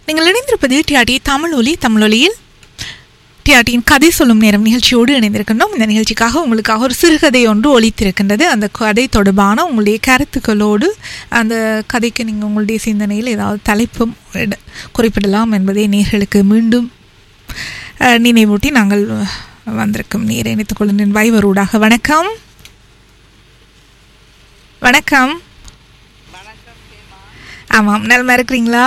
நீங்கள் இணைந்திருப்பது டிஆர்டி தமிழொலி தமிழொலியில் டிஆர்டியின் கதை சொல்லும் நேரம் நிகழ்ச்சியோடு இணைந்திருக்கின்றோம் இந்த நிகழ்ச்சிக்காக உங்களுக்காக ஒரு சிறுகதை ஒன்று ஒலித்திருக்கின்றது அந்த கதை தொடர்பான உங்களுடைய கருத்துக்களோடு அந்த கதைக்கு நீங்கள் உங்களுடைய சிந்தனையில் ஏதாவது தலைப்பும் இட- குறிப்பிடலாம் என்பதை நேர்களுக்கு மீண்டும் அஹ், நினைவூட்டி நாங்கள் வந்திருக்கும் நீரை இணைத்துக் கொள்கின்றேன் வைவரூடாக வணக்கம் வணக்கம் ஆமாம் நலமா இருக்கிறீங்களா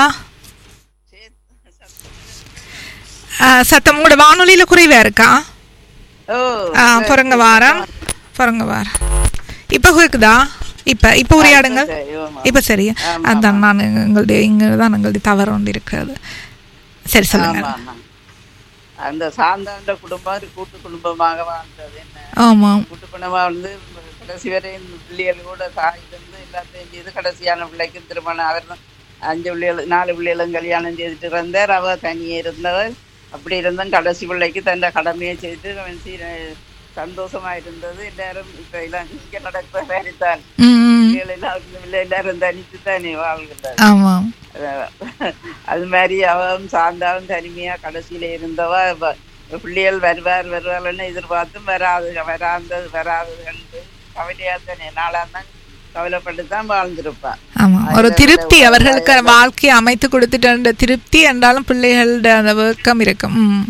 ஆ, சத்தம் உங்களோட வானொலியில குறைவா இருக்கா ஓ ஆ, பிறங்க வாரம் பிறங்க வாரம் இப்ப கேக்குதா இப்ப இப்ப உரையாடுங்கள் சரி, ஆமா. இப்ப சரி அதான் நான் எங்களுடைய இங்க தான் எங்களுடைய தவறு ஒன்று இருக்கிறது சரி சொல்லுங்க ஆமா, ஆமா. அந்த சாந்தாண்ட குடும்பம் ஒரு கூட்டு குடும்பமாக வாழ்ந்தது என்ன ஆமாம் கூட்டு குடும்பமா வந்து கடைசி வரை இந்த பிள்ளைகள் கூட தாய் இருந்து எல்லாத்தையும் செய்து கடைசியான பிள்ளைக்கு திருமணம் அவர் தான் அஞ்சு பிள்ளைகள் நாலு பிள்ளைகளும் கல்யாணம் செய்துட்டு இருந்தார் அவ தனியே இருந்தவர் அப்படி இருந்தும் கடைசி பிள்ளைக்கு தன் கடமையை செய்து அவன் சீர- சந்தோஷமா இருந்தது எல்லாரும் இப்ப எல்லாம் இங்க நடக்கிற வேலை தான் ம், பிள்ளைகள் எல்லாம் இல்லை எல்லாரும் தனித்து தானே வாழ்கின்றார் ஆமாம் அஹ் அது மாதிரி அவன் சாந்தாவும் தனிமையா கடைசியில இருந்தவ வ- பிள்ளைகள் வருவார் வருவார்னு எதிர்பார்த்தும் வராது வராது வராது கண்டு கவலையா தானே நாளா தான் கவலைப்பட்டு தான் வாழ்ந்திருப்பா ஆமாம் ஒரு திருப்தி அவர்களுக்கு வாழ்க்கையை அமைத்து கொடுத்துட்ட திருப்தி என்றாலும் பிள்ளைகளோட அந்த வெக்கம் இருக்கும் ம்.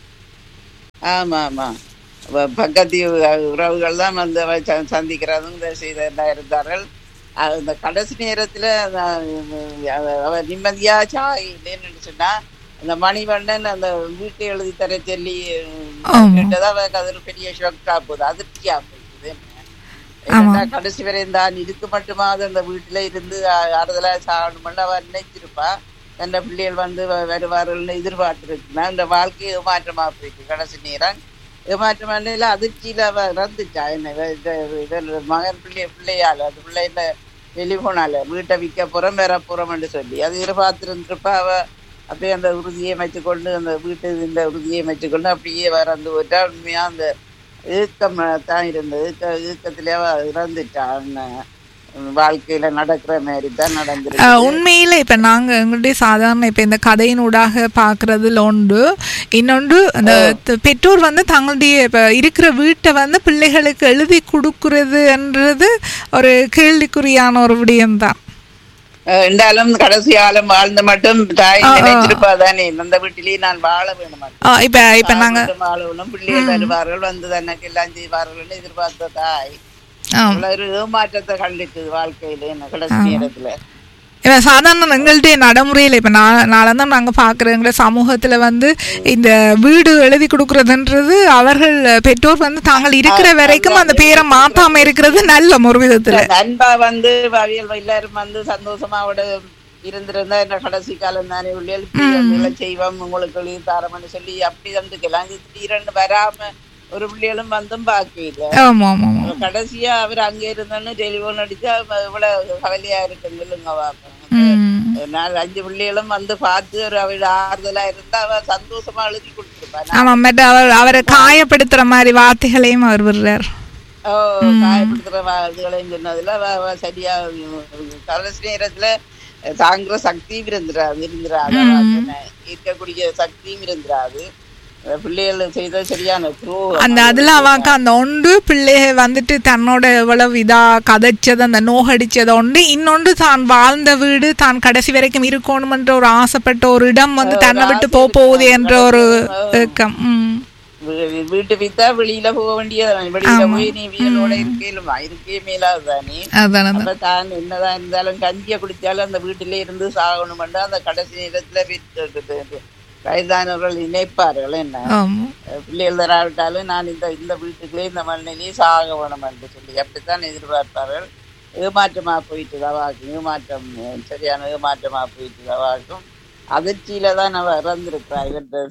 ஆமா ஆமா வ- பக்கத்து உ- உறவுகள் தான் வந்து அவ ச- சந்திக்கிறதும் இதை செய்தெல்லாம் இருந்தார்கள் அஹ் இந்த கடைசி நேரத்துல நான் அவ- அவ நிம்மதியா சாய் இல்லைன்னு சொன்னா அந்த மணிவண்ணன் அந்த வீட்டை எழுதி தர சொல்லி ஆமா. கேட்டதா அவருக்கு அது ஒரு பெரிய ஷொக்கா போகுது அதிர்ச்சியா போகுது என்னன்னா கடைசி வரை தான் இதுக்கு மட்டுமாவது அந்த வீட்டுல இருந்து அ- ஆறுதலா சாகணும்னு அவ நினைச்சிருப்பா தன்னை பிள்ளைகள் வந்து வ- வருவார்கள்னு எதிர்பார்த்துருக்குன்னா இந்த வாழ்க்கை ஏமாற்றமா போயிட்டு கடைசி நேரம் ஏமாற்றம் இல்லை அதிர்ச்சியில அவ இறந்துட்டா என்ன இவ- இத- இவ மகன் பிள்ளை பிள்ளையால அது பிள்ளைல டெலிஃபோனால வீட்டை விற்க போறோம் வேற போறோம்னு சொல்லி அது எதிர்பார்த்துருந்துருப்பா அவ அப்படியே அந்த உறுதியை வச்சுக்கொண்டு அந்த வீட்டு இந்த உறுதியை வச்சுக்கொண்டு அப்படியே வரந்து போயிட்டா உண்மையா அந்த ஏக்கம் தான் இருந்தது ஏக்க- ஏக்கத்திலே அவ இறந்துட்டா அண்ணன். வாழ்க்கையில நடக்கிற மாதிரி தான் நடந்திருக்கு அஹ், உண்மையில இப்ப நாங்க எங்களுடைய சாதாரண இப்ப இந்த கதையினூடாக பாக்குறதுல உண்டு இன்னொன்று அந்த த- பெற்றோர் வந்து தங்களுடைய இப்ப இருக்கிற வீட்டை வந்து பிள்ளைகளுக்கு எழுதி கொடுக்கறதுன்றது ஒரு கேள்விக்குறியான ஒரு விடயம்தான் அஹ் இருந்தாலும் கடைசி காலம் வாழ்ந்து மட்டும் தாய் நினைச்சிருப்பா தானே அந்த வீட்டிலேயே நான் வாழ வேணுமா அஹ், இப்ப இப்ப நாங்க வாழ வேணும் பிள்ளைகள் வருவார்கள் வந்து தனக்கு எல்லாம் செய்வார்கள் எதிர்பார்த்த தாய் ஆம். இவ்வளவு ஒரு ஏமாற்றத்தை கண்டுச்சு வாழ்க்கையில என்ன கடைசி நேரத்துல இப்ப சாதாரண எங்களுடைய நடைமுறையில் இப்போ நான் நாளந்தான் நாங்கள் பார்க்குறோங்கிற சமூகத்தில் வந்து இந்த வீடு எழுதி கொடுக்கறதுன்றது அவர்கள் பெற்றோர் வந்து தாங்கள் இருக்கிற வரைக்கும் அந்த பேரை மாத்தாம இருக்கிறது நல்ல ஒரு விதத்தில் அன்பா வந்து அவியல் எல்லாரும் வந்து சந்தோஷமாவோட இருந்திருந்தா என்ன கடைசி காலம் தானே உள்ளியல் செய்வோம் உங்களுக்கு எழுதி தாரம்னு சொல்லி அப்படி வந்துக்கலாம் இது திடீரென்று வராம ஒரு பிள்ளைகளும் வந்தும் பாக்கல ஆமாம் ஆமாம் ஆமாம் கடைசியா அவர் அங்க இருந்தோன்னு டெலிஃபோன் அடிச்சா அவ இவ்வளவு கவலையா இருக்கு சொல்லுங்க பாப்போம் ம் நாலு அஞ்சு பிள்ளைகளும் வந்து பார்த்து ஒரு அவள் ஆறுதலா இருந்தா அவ சந்தோஷமா எழுதி கொடுத்துருப்பா நான் ஆமாம் பட் அவர் அவரை காயப்படுத்துற மாதிரி வார்த்தைகளையும் அவர் விடுறார் ஓ, காயப்படுத்துற வா- இதுகளையும் சொன்னதுல அவ- அவ சரியா கடைசி நேரத்துல தாங்குற சக்தியும் இருந்துராது இருந்துராது அவ சொன்ன இருக்கக்கூடிய சக்தியும் இருந்துராது அஹ் பிள்ளைகள் செய்த சரியான துரோகம் அந்த அதுல அவாக்கு அந்த ஒன்று பிள்ளைய வந்துட்டு தன்னோட எவ்வளவு இதா கதைச்சது அந்த நோகடிச்சது ஒன்று இன்னொன்று தான் வாழ்ந்த வீடு தான் கடைசி வரைக்கும் இருக்கணும்ன்ற ஒரு ஆசைப்பட்ட ஒரு இடம் வந்து தன்னை விட்டு போக போகுது என்ற ஒரு ஏக்கம் ம். வீ- வீட்டு வித்தா வெளியில போக வேண்டியது வெளியில போய் நீ வீடோட இருக்கலுமா இருக்கே மேலாதுதானே அதான் அதான் அப்ப தான் என்னதான் இருந்தாலும் கஞ்சியை குடிச்சாலும் அந்த வீட்டிலே இருந்து சாகணும்னு அந்த கடைசி நேரத்துல வீட்டு வயதானவர்கள் நினைப்பார்கள் என்ன ஆமா பிள்ளைகள் தராவிட்டாலும் நான் இந்த இந்த வீட்டுக்குள்ளே இந்த மண்ணிலே சாக வேணும் என்று சொல்லி அப்படித்தான் எதிர்பார்ப்பார்கள் ஏமாற்றமா போயிட்டு தவாக்கும் ஏமாற்றம் சரியான ஏமாற்றமா போயிட்டு தவாக்கும் அதிர்ச்சியில தான் அவ இறந்திருக்கிறார் இவற்றை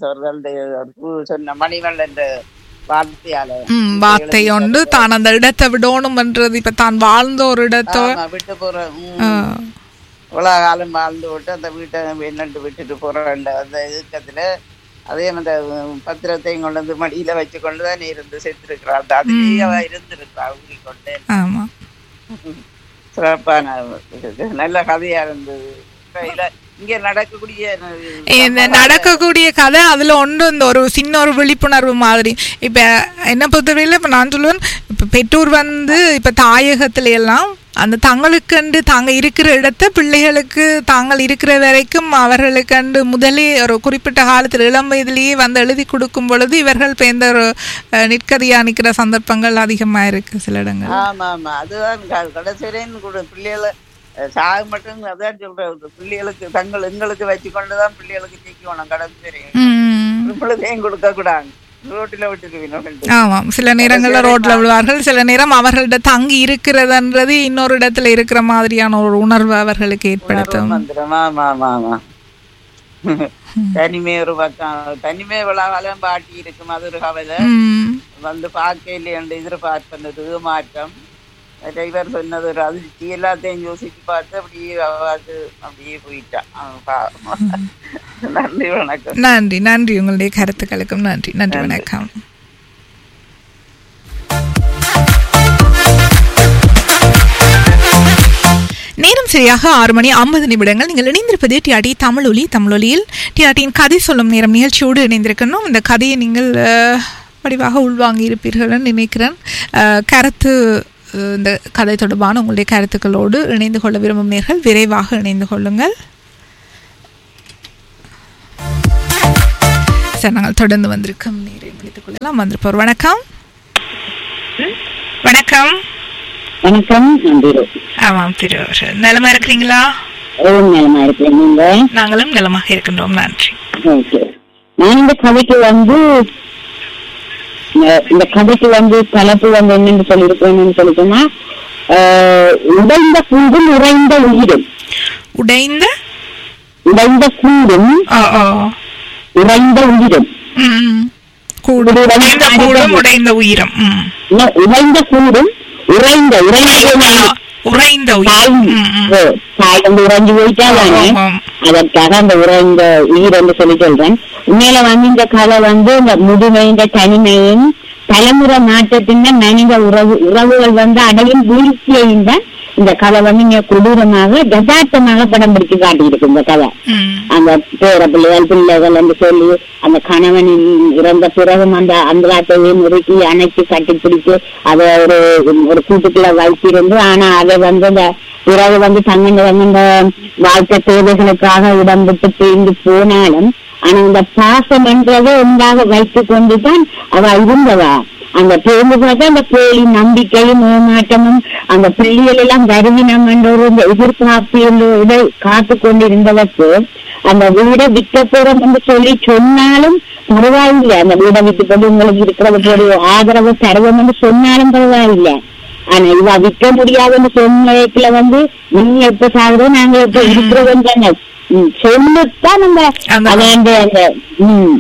சொல்ற சொன்ன மணிவள் என்ற வார்த்தையால ம் வார்த்தை ஒன்று தான் அந்த இடத்தை விடணும்ன்றது இப்ப தான் வாழ்ந்த ஒரு இடத்தோ ஆமா, விட்டு போற ம். ஆ, இவ்வளவு காலம் வாழ்ந்து விட்டு அந்த வீட்டை என்னண்டு விட்டுட்டு போற அந்த அந்த இயக்கத்துல அதே அந்த பத்திரத்தையும் கொண்டு வந்து மடியில வச்சு கொண்டு தான் இருந்து செத்துருக்கிறாள் அதுலயே அவ இருந்திருக்கிறா ஊறிக்கொண்டு ஆமா சிறப்பான இது. நல்ல கதையா இருந்தது இப்ப இத இங்க நடக்கக்கூடிய இந்த நடக்கக்கூடிய கதை அதுல ஒன்று இந்த ஒரு சின்ன ஒரு விழிப்புணர்வு மாதிரி இப்ப என்ன பொறுத்தவரையில இப்ப நான் சொல்லுவேன் இப்ப பெற்றோர் வந்து இப்ப தாயகத்துல எல்லாம் அந்த தங்களுக்கண்டு தாங்க இருக்கிற இடத்த பிள்ளைகளுக்கு தாங்கள் இருக்கிற வரைக்கும் அவர்களுக்கண்டு முதலே ஒரு குறிப்பிட்ட காலத்தில் இளம் வயதிலேயே வந்து எழுதி கொடுக்கும் பொழுது இவர்கள் இப்ப இந்த ஒரு அஹ், நிற்கதியா நிற்கிற சந்தர்ப்பங்கள் அதிகமா இருக்கு சில இடங்கள் ஆமா ஆமா அதுதான் க- கடைசி வரையும் கூட பிள்ளைகளை அஹ், சாக மட்டும் அதான் சொல்றது பிள்ளைகளுக்கு தங்கள் எங்களுக்கு வச்சு கொண்டுதான் பிள்ளைகளுக்கு ஜெயிக்கணும் கடைசி வரையும் ம் பிள்ளைதையும் கொடுக்க கூடாது ரோட்டில விட்டுருவீங்க ஆமாம் சில நேரங்கள்ல ரோட்ல விழுவார்கள் சில நேரம் அவர்கள்ட்ட தங்கி இருக்கிறதுன்றது இன்னொரு இடத்துல இருக்கிற மாதிரியான ஒரு உணர்வு அவர்களுக்கு ஏற்படுத்தும் மந்திரம் ஆமா ஆமா ஆமா தனிமை ஒரு பக்கம் தனிமை விழாவெல்லாம் பாட்டி இருக்கும் அது ஒரு கவலை ம், வந்து பார்க்கல என்று எதிர்பார்ப்பது மாற்றம் டிரைவர் சொன்னது ஒரு அதிர்ச்சி எல்லாத்தையும் யோசிச்சு பார்த்து அப்படியே அவ அது அப்படியே போயிட்டான் அவன் பாவம். நன்றி வணக்கம் நன்றி நன்றி உங்களுடைய கருத்துக்களுக்கும் நன்றி நன்றி வணக்கம் நேரம் சரியாக ஆறு மணி ஐம்பது நிமிடங்கள் நீங்கள் இணைந்திருப்பது டிஆர்டி தமிழொலி தமிழொலியில் டிஆர்டியின் கதை சொல்லும் நேரம் நிகழ்ச்சியோடு இணைந்திருக்கணும் இந்த கதையை நீங்கள் அஹ், வடிவாக உள்வாங்கி இருப்பீர்கள் நினைக்கிறேன் அஹ், கருத்து அஹ், இந்த கதை தொடர்பான உங்களுடைய கருத்துக்களோடு இணைந்து கொள்ள விரும்பும் நேர்கள் விரைவாக இணைந்து கொள்ளுங்கள் சார் நாங்கள் தொடர்ந்து வந்திருக்கோம் நேரை முடித்துக் கொள்ளலாம் வந்திருப்போர் வணக்கம் வணக்கம் வணக்கம் நன்றி ஆமாம் திருவர்கள் நலமா இருக்கிறீங்களா ஓம் நலமா இருக்கிறேன் நீங்க நாங்களும் நலமாக இருக்கின்றோம் நன்றி ஓகே நான் இந்த கதைக்கு வந்து அஹ், இந்த கதைக்கு வந்து தலைப்பு வந்து என்னன்னு சொல்லியிருக்கேன்னு சொல்லிட்டோம்னா அஹ், உடைந்த கூடும் உறைந்த உயிரும் உடைந்த உடைந்த கூடும் ஆ, ஆ. உறைந்த உயிரும் ம். கூடும் உடைந்த கூடும் உடைந்த உயிரம் ம். இல்ல, உடைந்த கூடும் உறைந்த உறைந்த ஆ, உறைந்த தாய் உயிரம் ம், ம். ஓ, தாய் வந்து உறைஞ்சு போயிட்டா தானே ஆமாம். அதற்காக அந்த உறைந்த உயிர் என்று சொல்லி சொல்றேன் உண்மையில வந்து இந்த கலை வந்து இந்த முதுமை இந்த தனிமையும் தலைமுறை மாற்றத்தின் மனித உறவு உறவுகள் வந்து அடையும் வீழ்ச்சியையும் தான் இந்த கலை வந்து இங்க கொடூரமாக யதார்த்தமாக படம் பிடிச்சு காட்டியிருக்கு இந்த கதை ம். அந்த பேர பிள்ளைகள் பிள்ளைகள் என்று சொல்லி அந்த கணவனின் இறந்த பிறகும் அந்த அந்தலாட்டையை முறுக்கி அணைச்சு கட்டிப்பிடிச்சு அதை ஒரு ஒரு கூட்டுக்குள்ள வைத்திருந்து ஆனா அதை வந்து அந்த பிறகு வந்து தங்கண்ட தங்கண்ட வாழ்க்கை தேவைகளுக்காக இடம் விட்டு பிரிந்து போனாலும் ஆனா இந்த பாசம் என்றதை உண்டாக வைத்துக் கொண்டுதான் அவ இருந்தவா அந்த பேருந்து பார்த்தா அந்த போலி நம்பிக்கையும் ஏமாற்றமும் அந்த பிள்ளைகள் எல்லாம் கருவினம் என்ற ஒரு இந்த எதிர்பார்ப்பு என்ற இதை காத்து கொண்டிருந்தவருக்கு அந்த வீடை விற்க போறோம் என்று சொல்லி சொன்னாலும் பரவாயில்லை அந்த வீடை விட்டு கொண்டு உங்களுக்கு இருக்கிறது போல ஆதரவு தருவோம் என்று சொன்னாலும் பரவாயில்லை ஆனா இவ விற்க முடியாதுன்னு சொன்ன வந்து நீங்க எப்ப சாகுறோம் நாங்க எப்ப இருக்கிறோம் சொல்லுத்தான் நம்ம அந்த- அதை அந்த அந்த ம்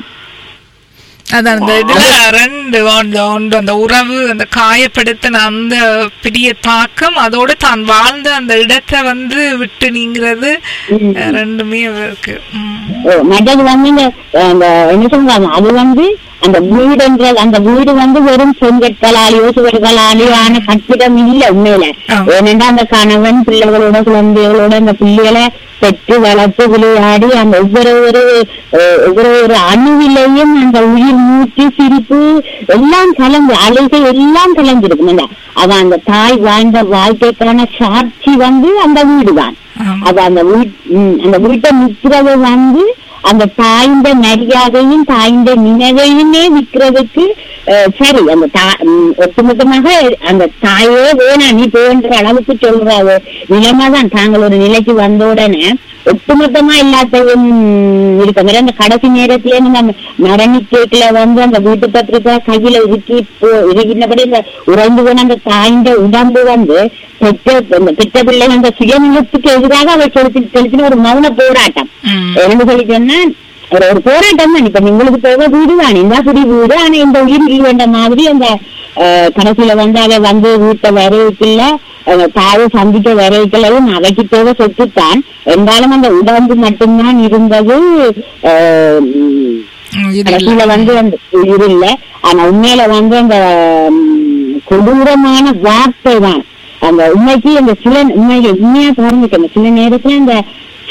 அதான் அந்த இதுல ரெண்டு அந்த ஒன்று அந்த உறவு அந்த காயப்படுத்தின அந்த பெரிய தாக்கம் அதோட தான் வாழ்ந்த அந்த இடத்தை வந்து விட்டு நீங்கிறது ம். அஹ், ரெண்டுமே இருக்கு ம். ஓ, மற்றது வந்து இந்த அந்த என்ன சொல்றாங்க அது வந்து அந்த வீடுன்ற அந்த வீடு வந்து வெறும் செங்கற்களாலேயோ சுவர்களாலேயோ ஆன கட்டிடம் இல்ல உண்மையில ஆ. ஏனென்றா அந்த கணவன் பிள்ளைகளோட குழந்தைகளோட அந்த பிள்ளைகளை பெற்று வளர்த்து விளையாடி அந்த ஒவ்வொரு ஒரு அஹ், ஒவ்வொரு ஒரு அணுவிலையும் அந்த உயிர் மூச்சு சிரிப்பு எல்லாம் கலந்து அழுகை எல்லாம் கலந்துருக்கும் அந்த அவன் அந்த தாய் வாழ்ந்த வாழ்க்கைக்கான சாட்சி வந்து அந்த வீடுதான் ஆமா. அது அந்த வீட் ம், அந்த வீட்டை நிற்கிறது வந்து அந்த தாய்ந்த மரியாதையும் தாய்ந்த நினைவையுமே விற்கிறதுக்கு அஹ், சரி அந்த தா ம், ஒட்டுமொத்தமாக அந்த தாயே வேணாம் நீ போன்ற அளவுக்கு சொல்றாரு நிலைமைதான் தாங்கள் ஒரு நிலைக்கு வந்த உடனே ஒட்டுமொத்தமா எல்லாத்தையும் இருக்க மாதிரி அந்த கடைசி நேரத்திலே நீங்க அந்த மரணிக்கேட்ல வந்து அந்த வீட்டு பத்திரிக்கை கையில இறுக்கி போ இருக்கின்றபடி இந்த உறைந்து போன அந்த தாய்ந்த உடம்பு வந்து பெற்ற அந்த பெற்ற பிள்ளை அந்த சுயநிலத்துக்கு எதிராக அவர் செலுத்தி செலுத்தின ஒரு மௌன போராட்டம் ம். என்ன சொல்லி சொன்னா ஒரு ஒரு போராட்டம் தான் இப்ப உங்களுக்கு தேவை வீடு தான் இந்த புடி வீடு ஆனா இந்த உயிர் இல்லை என்ற மாதிரி அந்த அஹ், கடைசியில வந்து அதை வந்து வீட்டை வரவேற்கல தாயை சந்திக்க வரவேற்கலையும் அவைக்கு தேவை சொத்துத்தான் என்றாலும் அந்த உடம்பு மட்டும்தான் இருந்தது அஹ், உம், ம், இது கடைசியில இல்ல. வந்து அந்த உயிர் இல்ல ஆனா உண்மையில வந்து அந்த ம், கொடூரமான வார்த்தை தான் அந்த உண்மைக்கு அந்த சில உண்மையில உண்மையா பாருங்க சில நேரத்துல இந்த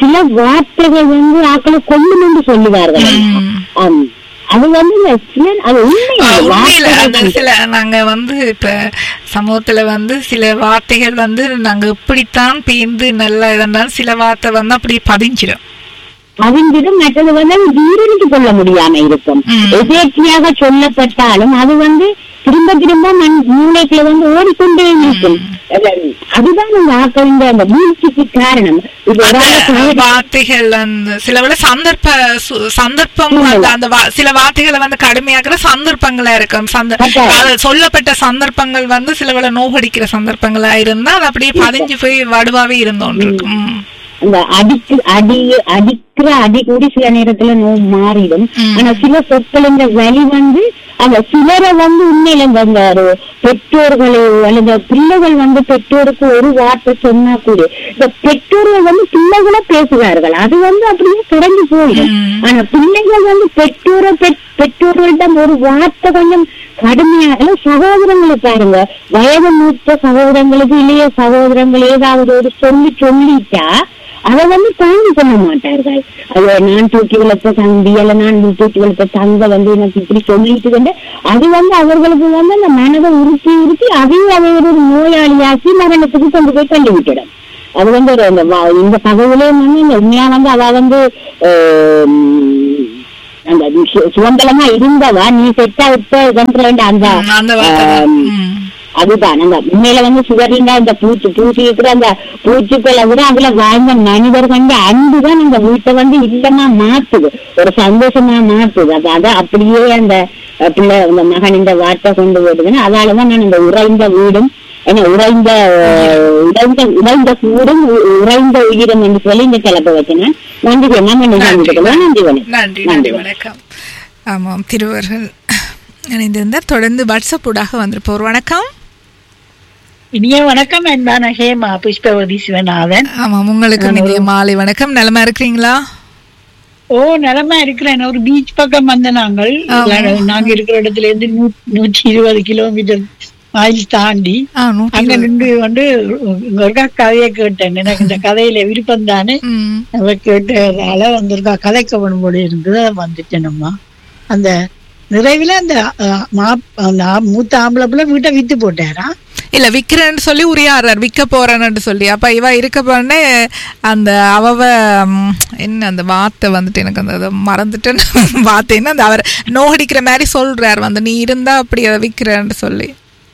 சில வார்த்தைகள் வந்து ஆக்களை கொல்லும் என்று சொல்லுவார்கள் ம். ஆம். அது வந்து இந்த சில அது உண்மை ஆ, அந்த உண்மையில அந்த வார்த்தைகள் சில நாங்க வந்து இப்ப சமூகத்துல வந்து சில வார்த்தைகள் வந்து நாங்க இப்படித்தான் பேர்ந்து நல்லா இருந்தாலும் சில வார்த்தை வந்து அப்படி பதிஞ்சிடும் பதிஞ்சிடும் மற்றது வந்து அது ஜீரணித்து கொள்ள முடியாம இருக்கும் ம். எதேச்சியாக சொல்லப்பட்டாலும் அது வந்து திரும்ப திரும்ப மண் மூளைக்குள்ள வந்து ஓடிக்கொண்டே இருக்கும் அது- அதுதான் அந்த ஆக்களின் அந்த வீழ்ச்சிக்கு காரணம் இது ஒரு ஆளை அந்த காய- வார்த்தைகள் அந்த சில விட சந்தர்ப்ப சு- சந்தர்ப்பம் அந்த அந்த வா- சில வார்த்தைகளை வந்து கடுமையாக்குற சந்தர்ப்பங்களா இருக்கும் சந்த அதான். அது சொல்லப்பட்ட சந்தர்ப்பங்கள் வந்து சில விட நோகடிக்கிற சந்தர்ப்பங்களா இருந்தா அது அப்படியே பதிஞ்சு போய் வடுவாவே இருந்தோன்னு இருக்கும் ம். அந்த அடிக்கு அடி அடிக்கிற அடி கூடி சில நேரத்துல நோ மாறிடும் ம். ஆனா சில சொற்கள் இந்த வழி வந்து அந்த சிலரை வந்து உண்மையில இந்த இந்த ஒரு பெற்றோர்களோ அல்லது பிள்ளைகள் வந்து பெற்றோருக்கு ஒரு வார்த்தை சொன்னா கூட இந்த பெற்றோர்கள் வந்து பிள்ளைகளை பேசுகிறார்கள் அது வந்து அப்படியே குறைஞ்சு போயிடும் ம். ஆனா பிள்ளைகள் வந்து பெற்றோரை பெற்- பெற்றோர்களிடம் ஒரு வார்த்தை கொஞ்சம் கடுமையாக சகோதரங்களை பாருங்க வயது மூத்த சகோதரங்களுக்கு இளைய சகோதரங்கள் ஏதாவது ஒரு சொல்லி சொல்லிட்டா அதை வந்து தாங்கி கொள்ள மாட்டார்கள் அது நான் தூக்கி வளர்த்த தம்பி அல்ல நான் தூக்கி வளர்த்த தங்க வந்து எனக்கு இப்படி சொல்லிட்டு வந்து அது வந்து அவர்களுக்கு வந்து அந்த மனதை உறுத்தி உறுத்தி அதையும் அதை ஒரு நோயாளியாக்கி மரணத்துக்கு கொண்டு போய் தள்ளி விட்டுடும் அது வந்து ஒரு அந்த வா- இந்த தகவலே வந்து இந்த உண்மையா வந்து அவ வந்து ஆம், அந்த சு- சுதந்திரமா இருந்தவா நீ செட்டா விட்ட இதன்ற அந்த ம், அந்த வார்த்தை தான். ஆம், ம். அதுதான் அந்த உண்மையில வந்து சுகர்ல அந்த பூச்சி பூச்சி இருக்கிற அந்த பூச்சிக்களை விட அதுல வாழ்ந்த மனிதர் வந்து அன்புதான் இந்த வீட்டை வந்து இல்லமா மாத்துது ஒரு சந்தோஷமா மாத்துது அது அதை அப்படியே அந்த அஹ், பிள்ளை அந்த மகன் இந்த வார்த்தை கொண்டு போடுதுன்னு அதாலதான் நான் இந்த உறைந்த வீடும் என்ன உறைந்த அஹ், உறைந்த உறைந்த கூடும் உ- உறைந்த உயிரும் என்று சொல்லி இந்த கிளப்ப வச்சேன் நன்றி நம்ம நிகழ்ச்சிக்கலாம் நன்றி வணக்கம் நன்றி நன்றி வணக்கம் ஆமாம் திருவர்கள் இணைந்திருந்தார் தொடர்ந்து வாட்ஸ்அப் ஊடாக வந்திருப்போர் வணக்கம் இனிய வணக்கம் அன்பான ஹேமா புஷ்பவதி சிவநாதன் ஆமாம் உங்களுக்கு இனிய மாலை வணக்கம் நலமா இருக்கிறீங்களா ஓ நலமா இருக்கிறேன் ஒரு பீச் பக்கம் வந்த நாங்கள் ஆமா. நாங்க இருக்கிற இடத்துல இருந்து நூ- நூற்றி இருபது கிலோமீட்டர் மைல்ஸ் தாண்டி ஆ நூற்றி அங்க இருபது. நின்று வந்து இங்க ஒருக்கா கதையை கேட்டேன் எனக்கு இந்த கதையில விருப்பம் தானே ம் அவ கேட்டதால வந்திருக்கா கதைக்க போல இருந்தது அதை வந்துட்டேனம்மா அந்த நிறைவுல அந்த அஹ், மா- அந்த ஆ- மூத்த ஆம்பளை பிள்ளை வீட்டை வித்து போட்டாரா இல்ல விக்கிறேன்னு சொல்லி உரியாடுறார் விற்க போறேன்னு சொல்லி அப்ப இவ இருக்க போறே அந்த அவவ ம், என்ன அந்த வார்த்தை வந்துட்டு எனக்கு அந்த அதை மறந்துட்டேன்னு வார்த்தை என்ன அந்த அவர் நோகடிக்கிற மாதிரி சொல்றார் வந்து நீ இருந்தா அப்படி அதை விக்கிறேன்னு சொல்லி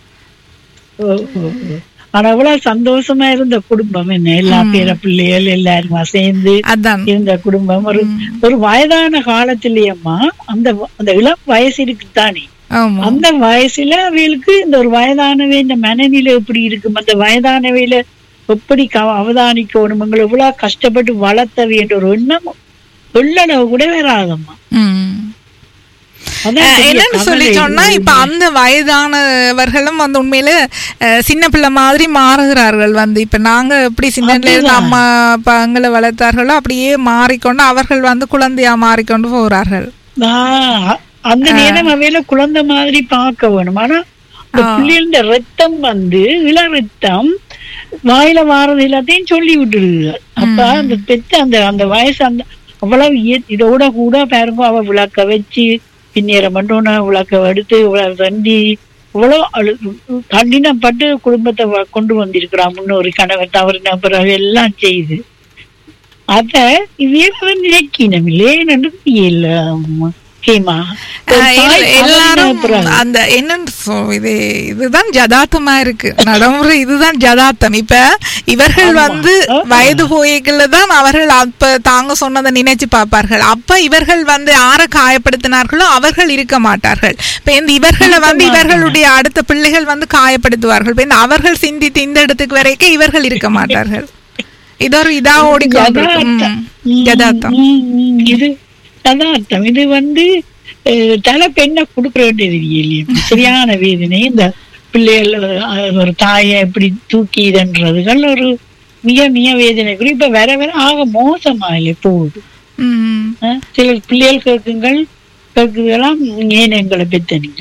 ஓ, ஓ, ஓ. ஆனா அவ்வளவு சந்தோஷமா இருந்த குடும்பம் என்ன எல்லா பேர பிள்ளைகள் எல்லாருமா சேர்ந்து அதான் இருந்த குடும்பம் ஒரு ஒரு வயதான காலத்திலேயம்மா அந்த வ- அந்த இளம் வயசு இருக்குதானே ஆமா அந்த வயசுல அவங்களுக்கு இந்த ஒரு வயதானவை இந்த மனநிலை எப்படி இருக்கும் அந்த வயதானவையில எப்படி க- அவதானிக்கணும் உங்களை எவ்வளவு கஷ்டப்பட்டு வளர்த்தவை என்ற ஒரு எண்ணம் எள்ளளவு கூட வராதம்மா ம் அதான் அஹ், பெரிய என்னன்னு சொல்லி கவலை. சொன்னா இப்ப அந்த வயதானவர்களும் வந்து உண்மையில அஹ், சின்ன பிள்ளை மாதிரி மாறுகிறார்கள் வந்து இப்ப நாங்க எப்படி சின்ன பிள்ளைல இருந்து அதுதான். அம்மா பங்களை வளர்த்தார்களோ அப்படியே மாறிக்கொண்டு அவர்கள் வந்து குழந்தையா மாறிக்கொண்டு போகிறார்கள் ஆஹ் அந்த நேரம் அவையில குழந்தை மாதிரி பார்க்க வேணும் ஆனா இந்த ஆ. பிள்ளைகளோட ரத்தம் வந்து இள ரத்தம் வாயில வாரது எல்லாத்தையும் சொல்லி விட்டுடுது அப்ப அந்த பெத்த அந்த அந்த வயசு அந்த அவ்வளவு இய- இதோட கூட பாருங்க அவ விளக்க வச்சு பின்னேற மட்டும் விளக்க எடுத்து இவ்வளவு தண்டி இவ்வளவு அழு கடினப்பட்டு குடும்பத்தை வ- கொண்டு வந்திருக்கிறான் முன்னொரு கணவர் தவறின பிறகு எல்லாம் செய்து அத இவையில நினைக்கணும் இல்லையே நன்றி இல்ல ஹேமா ஒரு அஹ், தாய் இல்ல, எல்லாரும் தவறின பிறகு. அந்த என்னன்னு சொ- இது இதுதான் ஜதார்த்தமா இருக்கு நடைமுறை இதுதான் ஜதார்த்தம் இப்ப இவர்கள் வந்து வயது போய்கள தான் அவர்கள் அப்ப தாங்க சொன்னதை நினைச்சு பார்ப்பார்கள் அப்ப இவர்கள் வந்து யாரை காயப்படுத்தினார்களோ அவர்கள் இருக்க மாட்டார்கள் இப்ப இந்த இவர்களை வந்து இவர்களுடைய அடுத்த பிள்ளைகள் வந்து காயப்படுத்துவார்கள் இப்ப இந்த அவர்கள் சிந்தித்து இந்த இடத்துக்கு வரைக்கும் இவர்கள் இருக்க மாட்டார்கள் இது ஒரு இதா ஓடிக்கொண்டிருக்கும் யதார்த்தம். ம், யதார்த்தம் ம், ம், இது யதார்த்தம் இது வந்து அஹ், தலை பெண்ணை கொடுக்க வேண்டியது இல்லையே சரியான வேதனை இந்த பிள்ளைகள் அஹ், ஒரு தாயை எப்படி தூக்கி இதன்றதுகள் ஒரு மிக மிக வேதனை கூட இப்ப வர வர ஆக மோசமா இல்லை போகுது ம் அஹ், சில பிள்ளைகள் கேட்குங்கள் கேட்குதெல்லாம் ஏன் எங்களை பெத்த நீங்கள்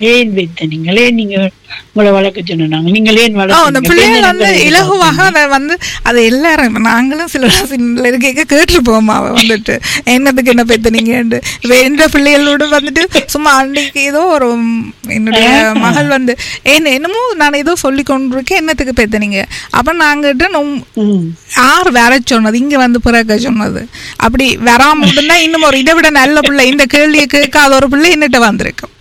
ஏன் வைத்த நீங்களே நீங்க உங்களை வளர்க்க சொன்னாங்க நீங்களே ஆ, அந்த பிள்ளைகள் வந்து இலகுவாக அதை வந்து அதை எல்லாரும் இப்ப நாங்களும் சில சில கேட்க கேட்டுருப்போம் அவ வந்துட்டு என்னதுக்கு என்ன பெத்தனீங்கன்னு இப்ப எந்த பிள்ளைகளோட வந்துட்டு சும்மா அன்னைக்கு ஏதோ ஒரு ம், என்னுடைய மகள் வந்து என்ன என்னமோ நான் ஏதோ சொல்லி கொண்டிருக்கேன் என்னத்துக்கு பெத்தனீங்க அப்ப நாங்கிட்ட நொம்- யார் வர சொன்னது இங்க வந்து பிறக்க சொன்னது அப்படி வராம இருந்தா இன்னும் ஒரு இதை விட நல்ல பிள்ளை இந்த கேள்வியை கேட்காத ஒரு பிள்ளை என்னட்ட வந்திருக்கும்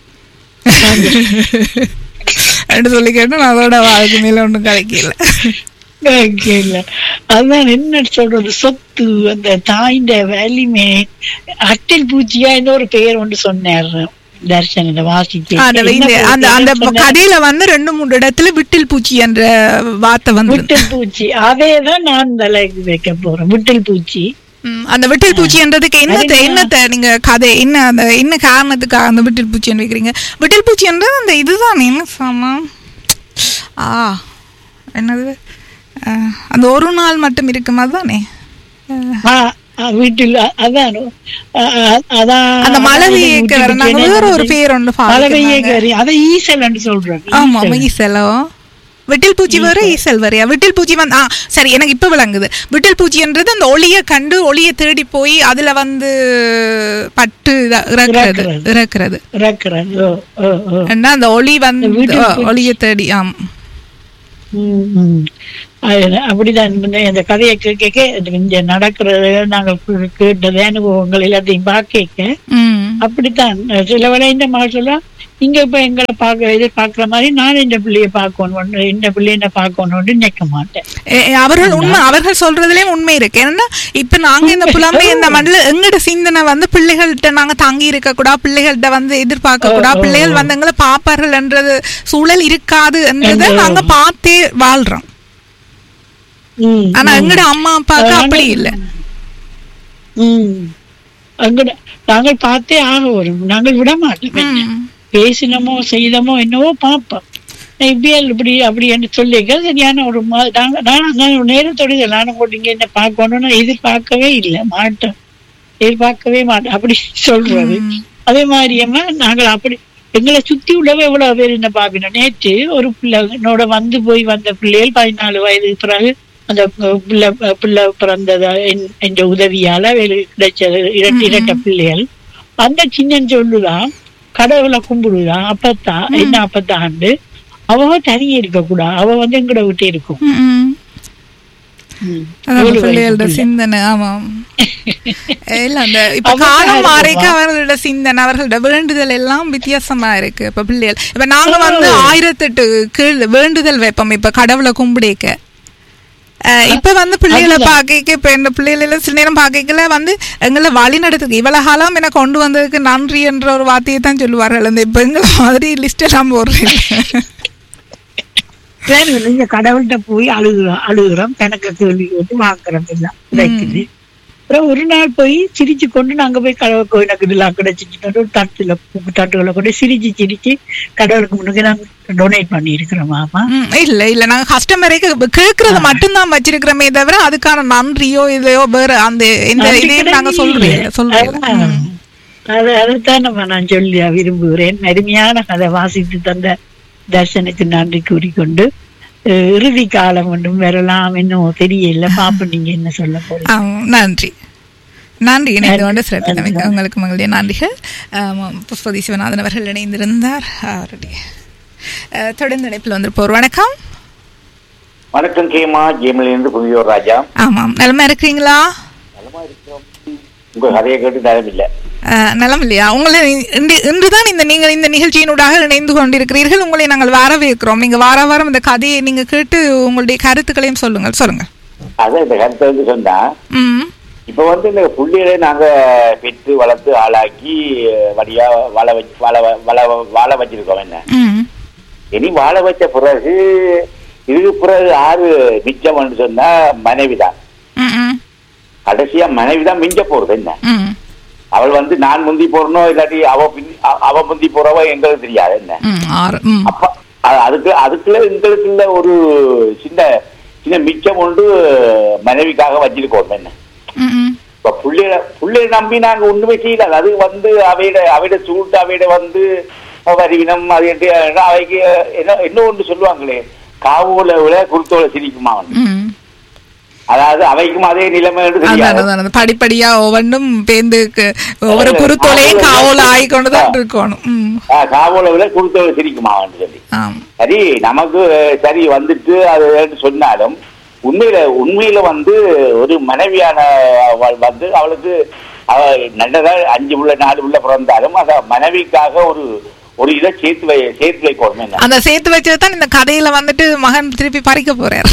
அப்படின்னு சொல்லி கேட்டு நான் அதோட வாழ்க்கை மேல ஒன்றும் கிடைக்கல இல்ல அதான் என்ன சொல்றது சொத்து அந்த தாயிന്റെ வலிமை அட்டில் பூச்சியா இன்னொரு பெயர் ஒன்று சொன்னார் தர்ஷன் இந்த வாசிச்சு அந்த இந்த அந்த அந்த கதையில வந்து ரெண்டு மூணு இடத்துல விட்டில் பூச்சி என்ற வார்த்தை வந்து விட்டில் பூச்சி அதே தான் நான் தலைக்கு வைக்க போறேன் விட்டில் பூச்சி ம், அந்த விட்டில் பூச்சின்றதுக்கு என்னத்த என்னத்த நீங்க கதை என்ன அந்த என்ன காரணத்துக்காக அந்த விட்டில் பூச்சின்னு வைக்கிறீங்க விட்டில் பூச்சின்றது அந்த இதுதான் என்ன சாமா ஆ என்னது அஹ், அந்த ஒரு நாள் மட்டும் இருக்கும் அதுதானே அஹ், ஆ, ஆ, வீட்டில் அ- அதான் அ, அ, அதான் அந்த மலவி வீட்டுக்கு ஏக்கர் நாங்க என்ன வேற ஒரு பேர் ஒன்று மலவி பாருங்க ஏக்கர் அதை ஈசல் சொல்றேன் ஆமா ஈசல். ஈசலோ விட்டில் பூச்சி வேற ஈசல் வேறையா விட்டில் பூச்சி வந்து ஆ சரி எனக்கு இப்ப விளங்குது விட்டில் பூச்சின்றது அந்த ஒளிய கண்டு ஒளிய தேடி போய் அதுல வந்து பட்டு இத- இறக்குறது இறக்குறது. இறக்குறது இறக்குறது. ஓ, ஓ, ஓ. ஏன்னா அந்த ஒளி வந்து விட்டில் ஆ, பூச்சி. ஒளிய தேடி ஆம் ம், ம். அது அப்படிதான் இந்த இந்த கதையை கேட்க இங்க நடக்கிறது நாங்கள் கே- கேட்டது அனுபவங்கள் எல்லாத்தையும் பார்க்க ம் அப்படித்தான் சில வேளை இந்த மகள் சொல்ல இங்க இப்ப எங்களை பார்க்க எதிர்பார்க்கிற மாதிரி நான் இந்த பிள்ளைய பார்க்கணும் இந்த பிள்ளைய என்ன பார்க்கணும்னு நினைக்க மாட்டேன் ஏ, ஏ, அவர்கள் உண்மை அவர்கள் சொல்றதுலயும் உண்மை இருக்கு ஏன்னா இப்ப நாங்க இந்த புலம்பெ இந்த மண்ணில் எங்கட சிந்தனை வந்து பிள்ளைகள்கிட்ட நாங்க தங்கி இருக்க கூடாது பிள்ளைகள்கிட்ட வந்து எதிர்பார்க்க கூடாது பிள்ளைகள் வந்து எங்களை பாப்பார்கள் என்றது சூழல் இருக்காது என்றதை நாங்க பார்த்தே வாழ்றோம் ம், ஆனா எங்கட அம்மா அப்பாவுக்கு அப்படி இல்ல ம். அங்க நாங்கள் பார்த்தே ஆக வரும் நாங்கள் விட மாட்டோம் ம். பேசினமோ செய்தமோ என்னவோ பார்ப்போம் இப்படியே இப்படி அப்படி என்று சொல்லிக்க சரியான ஒரு மா- நாங்க- நான் நான் நேரத்தோட இதை நானும் கூட இங்க என்ன பார்க்கணும்னு எதிர்பார்க்கவே இல்லை மாட்டோம் எதிர்பார்க்கவே மாட்டோம் அப்படி சொல்றது அதே மாதிரியம்மா நாங்கள் அப்படி எங்களை சுத்தி உள்ளவே எவ்வளவு பேர் என்ன பாப்பினோம் நேற்று ஒரு பிள்ளை என்னோட வந்து போய் வந்த பிள்ளைகள் பதினாலு வயதுக்கு பிறகு அந்த பிள்ளை பிள்ளை பிறந்தது என்- என்ற உதவியால அவர்களுக்கு கிடைச்சது இரண்டு இரட்ட பிள்ளைகள் அந்த சின்னன் சொல்லுதான் கடவுளை கும்பிடுதான் அப்பத்தான் என்ன அப்பத்தாண்டு அவ தனியே இருக்க கூடாது அவ வந்து எங்கட விட்டு இருக்கும் ம், ம். ம். அதான் ஏழு வயசு பிள்ளைகளோட பிள்ளை. சிந்தனை ஆமாம் இல்ல அந்த இப்ப அவங்க காலம் யாரு மாறிக்க பாப்பா? அவர்களோட சிந்தனை அவர்களோட வேண்டுதல் எல்லாம் வித்தியாசமா இருக்கு இப்ப பிள்ளைகள் இப்ப நாங்க வந்து ஆயிரத்தெட்டு கீழ் வேண்டுதல் வைப்போம் இப்ப கடவுளை கும்பிடேக்க அஹ் இப்ப வந்து பிள்ளைகளை பாக்க இப்ப இந்த பிள்ளைகளை எல்லாம் சில நேரம் பாக்கல வந்து எங்களை வழி நடத்துக்கு இவ்வளவு காலம் என்ன கொண்டு வந்ததுக்கு நன்றி என்ற ஒரு வார்த்தையை தான் சொல்லுவார்கள் அந்த இப்ப எங்களை மாதிரி லிஸ்ட் எல்லாம் போடுறேன் சரி நீங்க கடவுள்கிட்ட போய் அழுகுறோம் அழுகுறோம் கணக்க கேள்வி வந்து வாங்குறோம் எல்லாம் கிடைக்குது அப்புறம் ஒரு நாள் போய் சிரிச்சு கொண்டு நாங்க போய் கடவுள் கோயிலுக்கு இதெல்லாம் கிடைச்சிட்டு ஒரு தட்டுல பூக்கு தட்டுகளை கொண்டு சிரிச்சு சிரிச்சு கடவுளுக்கு முன்னுக்கு நாங்க டொனேட் பண்ணி இருக்கிறோம் மாமா ம், இல்ல இல்ல நாங்க கஸ்டமரே கேக்குறது மட்டும்தான் வச்சிருக்கிறோமே தவிர அதுக்கான நன்றியோ இதையோ வேற அந்த இந்த நன்றி இதையும் நாங்க கடன் சொல்றேன் இல்லை. சொல்றேன் அதான். அது அதைத்தான் நம்ம நான் சொல்லி விரும்புகிறேன் அருமையான கதை வாசித்து தந்த தர்சனுக்கு நன்றி கூறிக்கொண்டு அஹ், இறுதி காலம் ஒன்றும் வரலாம் இன்னும் தெரியல பாப்போம் நீங்க என்ன சொல்ல போறீங்க நன்றி நன்றி இணைந்து கொண்டு சிறப்பித்தமைக்கு உங்களுக்கு மங்களுடைய நன்றிகள் ஆமாம், புஷ்பதி சிவநாதன் அவர்கள் இணைந்திருந்தார் அவருடைய அஹ், தொடர்ந்து இணைப்பில் வந்திருப்போர் வணக்கம் வணக்கம் கேமா ஜெயமலிருந்து புதியோர் ராஜா ஆமாம் நலமா இருக்கிறீங்களா உங்க கதையை கேட்டு நேரம் இல்ல அஹ், நலம் இல்லையா உங்களை இன்று இன்றுதான் இந்த நீங்கள் இந்த நிகழ்ச்சியினூடாக இணைந்து கொண்டிருக்கிறீர்கள் உங்களை நாங்கள் வரவேற்கிறோம் நீங்க வார வாரம் இந்த கதையை நீங்க கேட்டு உங்களுடைய கருத்துக்களையும் சொல்லுங்கள் சொல்லுங்க அதான் இந்த கருத்தை வந்து சொன்னா ம் இப்ப வந்து இந்த புள்ளிகளை நாங்க பெற்று வளர்த்து ஆளாக்கி வழியா வாழ வச்சு வாழ வ- வாழ வாழ வச்சிருக்கோம் என்ன ம் இனி வாழ வச்ச பிறகு இதுக்கு பிறகு ஆறு மிச்சம்னு சொன்னா மனைவிதான் ம் ம் கடைசியா மனைவிதான் மிஞ்ச போறது என்ன ம் அவள் வந்து நான் முந்தி போறனோ இல்லாட்டி அவ பின் அ- அவ முந்தி போறவோ எங்களுக்கு தெரியாது என்ன ம் ஆறு ம் அப்ப அ- அதுக்கு அதுக்குள்ள எங்களுக்குள்ள ஒரு சின்ன சின்ன மிச்சம் ஒன்று மனைவிக்காக வச்சிருக்கோம் என்ன ம் ம் இப்ப புள்ளைய புள்ளைய நம்பி நாங்க ஒண்ணுமே செய்யல அது வந்து அவையிட அவையிட சூட்டு அவையிட வந்து வருவினம் அது என்று அவைக்கு என்ன என்ன ஒன்று சொல்லுவாங்களே காவோல விட குருத்தோல சிரிக்குமா ம் அதாவது அவைக்கும் அதே நிலைமை என்று அதான் தெரியாது அதான் அதான். படிப்படியா ஒவ்வொன்றும் பேந்து கு- ஒவ்வொரு குருத்தோலையும் காவல ஆகிக்கொண்டுதான் இருக்கணும் ம் ஆ, காவோல விட குருத்தோல சிரிக்குமா என்று சொல்லி ஆம் சரி நமக்கு சரி வந்துட்டு அது என்று சொன்னாலும் உண்மையில உண்மையில வந்து ஒரு மனைவியான அவள் வந்து அவளுக்கு அவ நல்லதா அஞ்சு உள்ள நாலு உள்ள பிறந்தாலும் அத மனைவிக்காக ஒரு ஒரு இதை சேர்த்து வை சேர்த்து வைக்கணும் என்ன அந்த சேர்த்து வச்சது தான் இந்த கதையில வந்துட்டு மகன் திருப்பி பறிக்க போறார்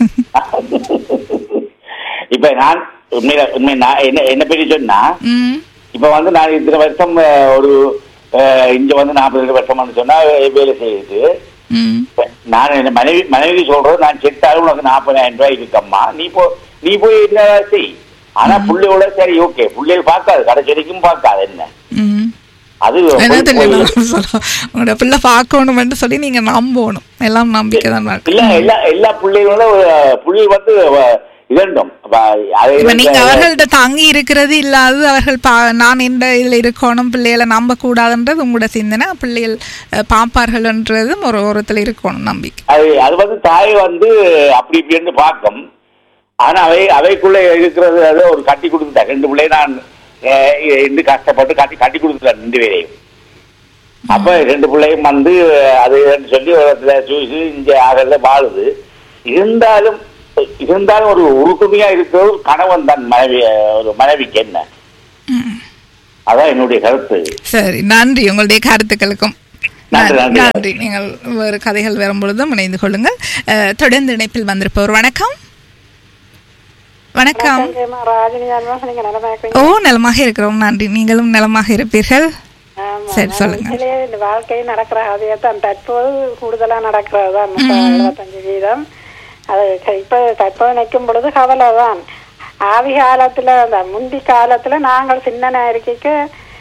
இப்ப நான் உண்மையில உண்மை நான் என்ன என்ன பற்றி சொன்னா ம் இப்ப வந்து நான் இத்தனை வருஷம் அஹ், ஒரு அஹ், இங்க வந்து நாற்பது வருஷம்னு சொன்னா வேலை செய்யுது ம் நான் என் மனைவி மனைவி சொல்றது நான் செத்தாலும் உனக்கு நாற்பதாயிரம் ரூபாய் இருக்கம்மா நீ போ நீ போய் என்ன செய் ஆனா புள்ளையோட சரி ஓகே புள்ளைகள் பார்க்காது கடைசி வரைக்கும் பார்க்காது என்ன ம் அது என்ன போய்- தெரியுமா போய்- சொல்ல உங்களோட பிள்ளை பார்க்கணும்னு சொல்லி நீங்க நம்பணும் எல்லாம் நம்பிக்கை தான் இல்ல எல்லா எல்லா பிள்ளைகளோட புள்ளி வந்து அஹ், இதண்டும் அப்ப அதை இப்ப நீங்க அவர்கள்ட்ட தங்கி இருக்கிறது இல்லாதது அவர்கள் பா நான் இந்த இதுல இருக்கணும் பிள்ளைகளை நம்ப கூடாதுன்றது உங்களோட சிந்தனை பிள்ளைகள் அஹ், பாப்பார்கள்ன்றதும் ஒரு ஓரத்துல இருக்கணும் நம்பிக்கை அது அது வந்து தாய் வந்து அப்படி இப்படின்னு பார்க்கும் ஆனா அவை அவைக்குள்ள இருக்கிறது அது ஒரு கட்டி கொடுத்துட்டேன் ரெண்டு பிள்ளைய நான் அஹ், இருந்து கஷ்டப்பட்டு கட்டி கட்டி கொடுத்துட்டேன் ரெண்டு பேரையும் அப்ப ரெண்டு பிள்ளையும் வந்து அது இதுன்னு சொல்லி ஒரு இடத்துல சூசி இங்க ஆகல வாழுது இருந்தாலும் இருந்தாலும் ஒரு உறுதுணையா இருக்கிற ஒரு கணவன் தான் மனைவி ஒரு மனைவிக்கு என்ன அதான் என்னுடைய கருத்து சரி நன்றி உங்களுடைய கருத்துக்களுக்கும் நன்றி, நன்றி நன்றி. நன்றி நீங்கள் வேறு கதைகள் வரும் பொழுதும் இணைந்து கொள்ளுங்கள் அஹ், தொடர்ந்து இணைப்பில் வந்திருப்பவர் வணக்கம் வணக்கம் ராஜினி ஆல்வாஸ் நீங்க நிலைமை ஓ நலமாக இருக்கிறோம் நன்றி நீங்களும் நலமாக இருப்பீர்கள் சரி சொல்லுங்க உண்மையிலேயே இந்த வாழ்க்கை நடக்கிற அதே தான் தற்போது கூடுதலா நடக்கிறது தான் முப்பது, எழுபத்தஞ்சு வீதம் அது க- இப்ப தற்போது நிற்கும் பொழுது கவலை தான் ஆதி காலத்துல அந்த முந்தி காலத்துல நாங்கள் சின்ன இருக்கைக்கு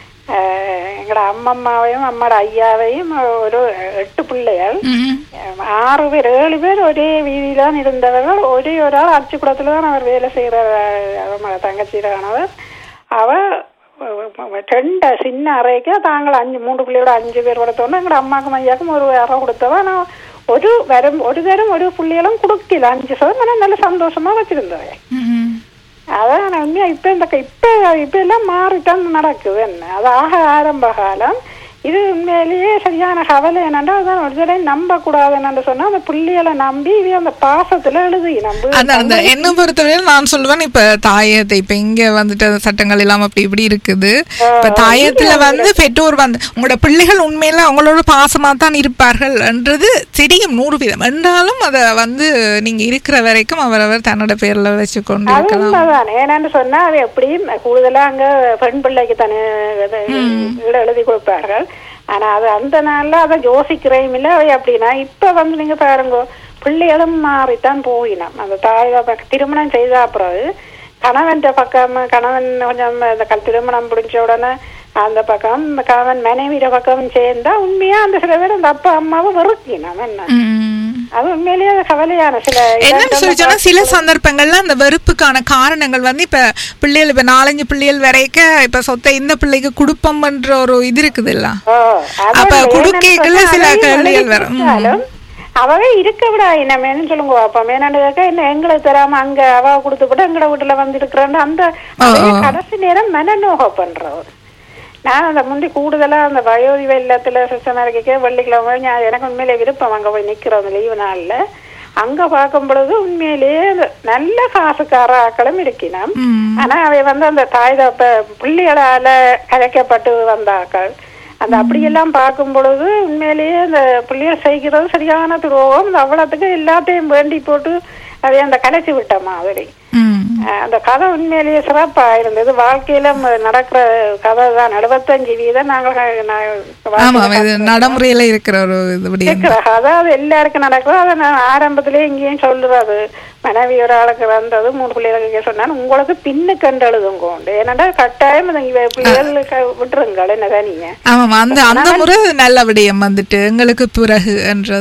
எங்களோட அம்மம்மாவையும் அம்மாட ஐயாவையும் ஒரு எட்டு பிள்ளைகள் ம், ஆறு பேர் ஏழு பேர் ஒரே வீதியில தான் இருந்தவர்கள் ஒரே ஒரு ஆள் அச்சுக்குளத்துல தான் அவர் வேலை செய்யற அவர் தங்கச்சியில கணவர் அவ அஹ், ரெண்டு சின்ன அறைக்கு தாங்கள் அஞ்சு மூன்று பிள்ளையோட அஞ்சு பேர் கொடுத்தோன்னா எங்களோட அம்மாக்கும் ஐயாக்கும் ஒரு அறை கொடுத்தவ நான் ஒரு வரும் ஒரு தரம் ஒரு பிள்ளைகளும் கொடுக்கல அஞ்சு சதம் நல்ல சந்தோஷமா வச்சிருந்தவன் ம், அதான் நான் உண்மையா இப்ப இந்த க- இப்ப இப்ப எல்லாம் மாறித்தான் நடக்குது என்ன அது ஆக ஆரம்ப காலம் இது உண்மையிலேயே சரியான கவலை என்னன்னா அதான் ஒரு தடவை நம்ப கூடாது என்னன்னு சொன்னா அந்த புள்ளிகளை நம்பி இவ அந்த பாசத்துல எழுதி நம்பு அந்த அந்த என்ன பொறுத்தவரையில் நான் சொல்லுவேன் இப்ப தாயத்தை இப்ப இங்க வந்துட்டு அந்த சட்டங்கள் எல்லாம் அப்படி இப்படி இருக்குது இப்ப தாயத்துல வந்து பெற்றோர் வந்து உங்களோட பிள்ளைகள் உண்மையில அவங்களோட பாசமா தான் இருப்பார்கள் என்றது தெரியும் நூறு வீதம் என்றாலும் அத வந்து நீங்க இருக்கிற வரைக்கும் அவரவர் தன்னோட பேர்ல வச்சு கொண்டு அது இருக்கலாம் உண்மைதான் ஏன்னு சொன்னா அது எப்படியும் கூடுதலா அங்க பெண் பிள்ளைக்கு தானே இது வீடு எழுதி கொடுப்பார்கள் ஆனா அது அந்த நாள்ல அதை யோசிக்கிறேன் இல்ல அவை அப்படின்னா இப்ப வந்து நீங்க பாருங்க பிள்ளைகளும் மாறித்தான் போயினோம் அந்த தாய் தகப்ப- திருமணம் செய்த பிறகு கணவன் பக்கம் கணவன் கொஞ்சம் இந்த கல் திருமணம் முடிஞ்ச உடனே அந்த பக்கம் இந்த கணவன் மனைவியோட பக்கம் சேர்ந்தா உண்மையா அந்த சில பேர் அந்த அப்பா அம்மாவை வெறுக்கினோம் என்ன ம். அது உண்மையிலேயே அது கவலையான சில என்னன்னு சொல்லி சொன்னா சில சந்தர்ப்பங்கள்ல அந்த வெறுப்புக்கான காரணங்கள் வந்து இப்ப பிள்ளைகள் இப்ப நாலஞ்சு பிள்ளைகள் வரைக்க இப்ப சொத்தை இந்த பிள்ளைக்கு குடுப்பம்ன்ற ஒரு இது இருக்குது இல்ல ஓ, அப்ப அதான் குடுக்கைக்குள்ள என்னன்னு சில சொன்னா, கேள்விகள் அவையும் வரும். ம். கொடுத்தாலும், அவவே இருக்க விடா என்னமேன்னு சொல்லுங்க அப்ப மேனாண்டு கேட்க என்ன எங்களுக்கு தராம அங்க அவ கொடுத்து விட்டு எங்கட வீட்டுல வந்து இருக்கிறான்னு அந்த அவைய கடைசி நேரம் மனநோக பண்றவர் நான் அந்த முந்தி கூடுதலா அந்த வயோதிக இல்லத்துல சிஸ்டம் இருக்க வெள்ளிக்கிழமை நான் எனக்கு உண்மையிலே விருப்பம் அங்க போய் நிக்கிறோம் அந்த லீவு நாள்ல அங்க பார்க்கும் பொழுது உண்மையிலேயே அந்த நல்ல காசுக்கார ஆக்களும் இருக்கினாம் ம். ஆனா அவை வந்து அந்த தாய் தப்ப பிள்ளைகளால கலைக்கப்பட்டு வந்த ஆக்கள் அந்த அப்படியெல்லாம் பார்க்கும் பொழுது உண்மையிலேயே அந்த பிள்ளைகள் செய்கிறது சரியான துரோகம் அந்த அவ்வளவுக்கு எல்லாத்தையும் வேண்டி போட்டு அதை அந்த கலைச்சி விட்ட மாதிரி ம். அஹ் அந்த கதை உண்மையிலேயே சிறப்பா இருந்தது வாழ்க்கையில ம- நடக்கிற கதை தான் எழுபத்தஞ்சு வீதம் நாங்கள் க- நான் ஆமா வாழ்க்கையில இது நடைமுறையில இருக்கிற ஒரு இது விடயம் கேட்கிற கதை அது எல்லாருக்கும் நடக்கும் அதை நான் ஆரம்பத்திலே இங்கேயும் சொல்றது மனைவி ஒரு ஆளுக்கு வந்தது மூணு பிள்ளைகளுக்கு சொன்னாலும் உங்களுக்கு பின்னு கண்டு எழுதுங்க உண்டு ஏன்னாடா கட்டாயம் இந்த இவ பிள்ளைகளுக்கு விட்டுருங்கள் என்னதான் நீங்க ஆமாம் அந்த அந்த முறை நல்ல விடயம் வந்துட்டு எங்களுக்கு பிறகு என்றது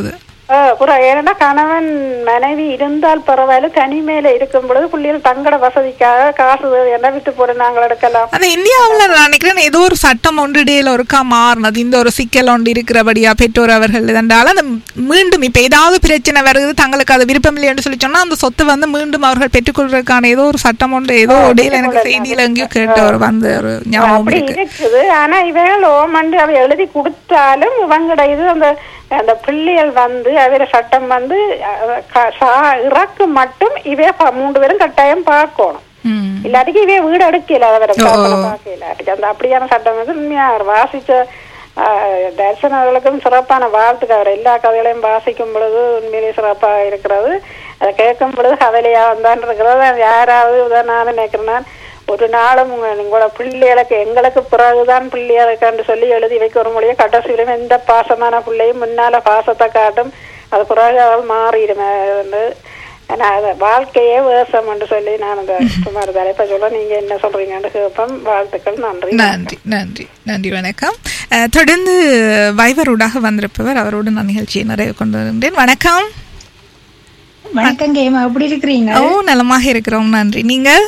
ஆ, புறா ஏன்னா கணவன் மனைவி இருந்தால் பரவாயில்ல தனிமையில இருக்கும் பொழுது பிள்ளைகள் தங்கட வசதிக்காக காசு என்ன விட்டு போற நாங்கள் எடுக்கலாம் அந்த இந்தியாவுல நான் நினைக்கிறேன் ஏதோ ஒரு சட்டம் ஒன்று இடையில ஒருக்கா மாறினது இந்த ஒரு சிக்கல் ஒன்று இருக்கிறபடியா பெற்றோர் அவர்கள் இதண்டால அந்த மீண்டும் இப்ப ஏதாவது பிரச்சனை வருது தங்களுக்கு அது விருப்பம் இல்லைன்னு சொல்லி சொன்னா அந்த சொத்தை வந்து மீண்டும் அவர்கள் பெற்றுக்கொள்வதற்கான ஏதோ ஒரு சட்டம் ஒன்று ஏதோ இடையில எனக்கு செய்தியில எங்கேயோ கேட்ட ஒரு வந்து ஒரு ஞாபகம் அப்படி இருக்கு இருக்குது ஆனா இவங்க ஓமண்டு அவ எழுதி கொடுத்தாலும் இவங்கட இது அந்த அந்த பிள்ளைகள் வந்து அவர சட்டம் வந்து அஹ், க- சா- இறக்கு மட்டும் இவே ப- மூன்று பேரும் கட்டாயம் பார்க்கணும் ம். இல்லாட்டிக்கு இவே வீடு எடுக்கல அவரை ஓ. பார்க்கல அந்த அப்படியான சட்டம் வந்து உண்மையா வாசிச்ச ஆஹ், தரிசனங்களுக்கும் சிறப்பான வாழ்த்துக்கள் அவர் எல்லா கதைகளையும் வாசிக்கும் பொழுது உண்மையிலேயே சிறப்பாக இருக்கிறது அதை கேட்கும் பொழுது கவலையா வந்தான் இருக்கிறது அது யாராவது உதான் நான் நினைக்கிறேன் நான் ஒரு நாளும் உங்க உங்களோட பிள்ளைகளுக்கு எங்களுக்கு பிறகுதான் பிள்ளைகளுக்கு சொல்லி எழுதி வைக்க ஒரு மொழியை கடைசி வரையும் எந்த பாசமான பிள்ளையும் முன்னால பாசத்தை காட்டும் அது பிறகு அது மாறிடும் அது நான் அதை வாழ்க்கையே வேசம் என்று சொல்லி நான் அந்த சுமார் தலைப்பை சொல்ல நீங்க என்ன சொல்றீங்கன்னு கேட்போம் வாழ்த்துக்கள் நன்றி நன்றி நன்றி நன்றி வணக்கம் அஹ், தொடர்ந்து வைவரூடாக வந்திருப்பவர் அவரோடு நான் நிகழ்ச்சியை நிறைய கொண்டு வந்தேன் வணக்கம் வணக்கம் கேமா எப்படி இருக்கிறீங்க ஓ நலமாக இருக்கிறோம் நன்றி நீங்கள்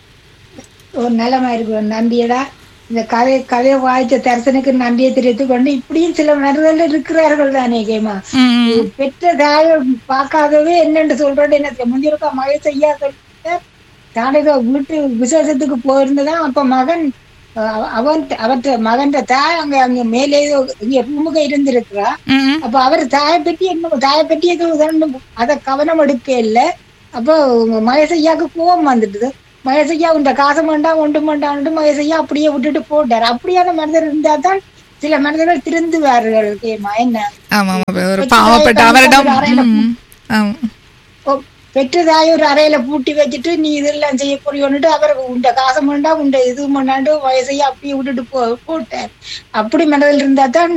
ஒரு நலமா இருக்கிறோம் நம்பியடா இந்த கதை கதையை வாய்ச்ச தரிசனுக்கு நம்பியை தெரிவித்துக் கொண்டு இப்படியும் சில மனிதர்கள் இருக்கிறார்கள் தானே கேமா ம், பெற்ற தாயை பார்க்காதவே என்னன்னு சொல்றேன் என்ன முந்திருக்கா மழை செய்யா சொல்லிட்டு தானேதோ வீட்டு விசேஷத்துக்கு போயிருந்ததான் அப்ப மகன் அஹ், அவன் அவற்ற மகன் தாய் அங்க அங்க மேலே ஏதோ இங்க ரூமுக இருந்திருக்கிறா ம், அப்ப அவர் தாயை பற்றி என்ன தாயை பற்றி எதுவும் அத கவனம் எடுக்க இல்ல அப்போ மகேசையாக்கு கோவம் வந்துட்டுது மகேசையா உண்ட காசு வேண்டாம் ஒன்று வேண்டாம் மகேசையா அப்படியே விட்டுட்டு போட்டார் அப்படியான மனிதர் இருந்தா தான் சில மனிதர்கள் திருந்துவார்கள் கேமா என்ன ஆமா ஆமா ஒரு பாவப்பட்ட அவரிடம் ம், ஆமா. ஓ, பெற்ற தாய் ஒரு அறையில பூட்டி வச்சுட்டு நீ இதெல்லாம் செய்ய போறியோன்னுட்டு அவர் உண்ட காசு வேண்டாம் உண்ட இது பண்ணாண்டு வயசையா அப்படியே விட்டுட்டு போ போட்டார் அப்படி மனதில் இருந்தா தான்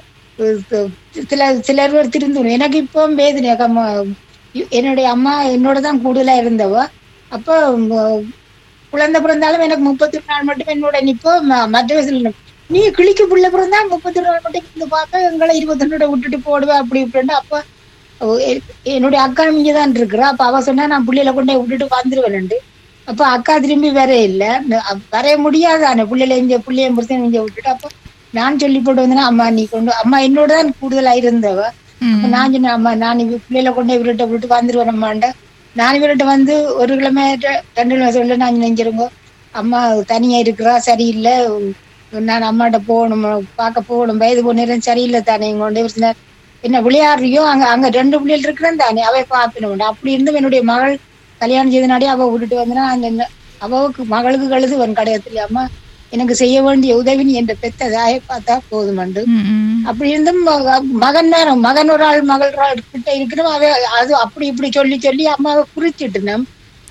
அஹ், சில சிலர் பேர் திருந்தணும் எனக்கு இப்போ வேதனை அம்மா என்னுடைய அம்மா என்னோட தான் கூடுதலா இருந்தவ அப்போ உம், குழந்தை பிறந்தாலும் எனக்கு முப்பத்தி நாள் மட்டும் என்னோட நிப்போ ம- மற்ற வயசுல நீ கிளிக்கு புள்ள பிறந்தா முப்பத்தி நாள் மட்டும் இருந்து பார்க்க எங்களை இருபத்தி ரெண்டு விட்டுட்டு போடுவேன் அப்படி இப்படின்ட்டு அப்ப ஓ, எ- என்னுடைய அக்கா இங்க தான் இருக்கிறா அப்ப அவ சொன்னா நான் பிள்ளையில கொண்டு போய் விட்டுட்டு வந்துருவேன்ண்டு அப்ப அக்கா திரும்பி வர இல்ல ந- அ- வர முடியாதானே பிள்ளைல இங்க பிள்ளைய புருஷன் இங்க விட்டுட்டு அப்ப நான் சொல்லி போட்டு வந்தேன்னா அம்மா நீ கொண்டு அம்மா என்னோட தான் கூடுதலா இருந்தவ அப்ப நான் சொன்னேன் அம்மா நான் இவ பிள்ளையில கொண்டு போய் விட்டுட்டு விட்டு வந்துருவேன் அம்மாண்ட நான் இவர்கிட்ட வந்து ஒரு கிழமை ரெ- ரெண்டு கிழமை சொல்ல நான் நினைச்சிருங்க அம்மா தனியா இருக்கிறா சரியில்லை நான் அம்மாட்ட போகணும் பார்க்க போகணும் வயது போனேரம் சரியில்லை தானே இங்க கொண்டு போய் சொன்னார், என்ன விளையாடுறியோ அங்க அங்க ரெண்டு பிள்ளைகள் இருக்கிறேன் தானே அவை பார்க்கணும் அப்படி இருந்தும் என்னுடைய மகள் கல்யாணம் செய்தனாடி அவ விட்டுட்டு வந்தனா அந்த என்ன- அவவுக்கு மகளுக்கு கழுது வன் கடையத்துல அம்மா எனக்கு செய்ய வேண்டிய உதவி நீ என்ற பெத்த தாயை பார்த்தா போதுமண்டு ம், ம். அப்படி இருந்தும் மக- மகன் தான் மகன் ஒரு ஆள் மகள் ஒரு ஆள் கிட்ட இருக்கணும் அவ அது அப்படி இப்படி சொல்லி சொல்லி அம்மாவை குறிச்சிட்டு நம்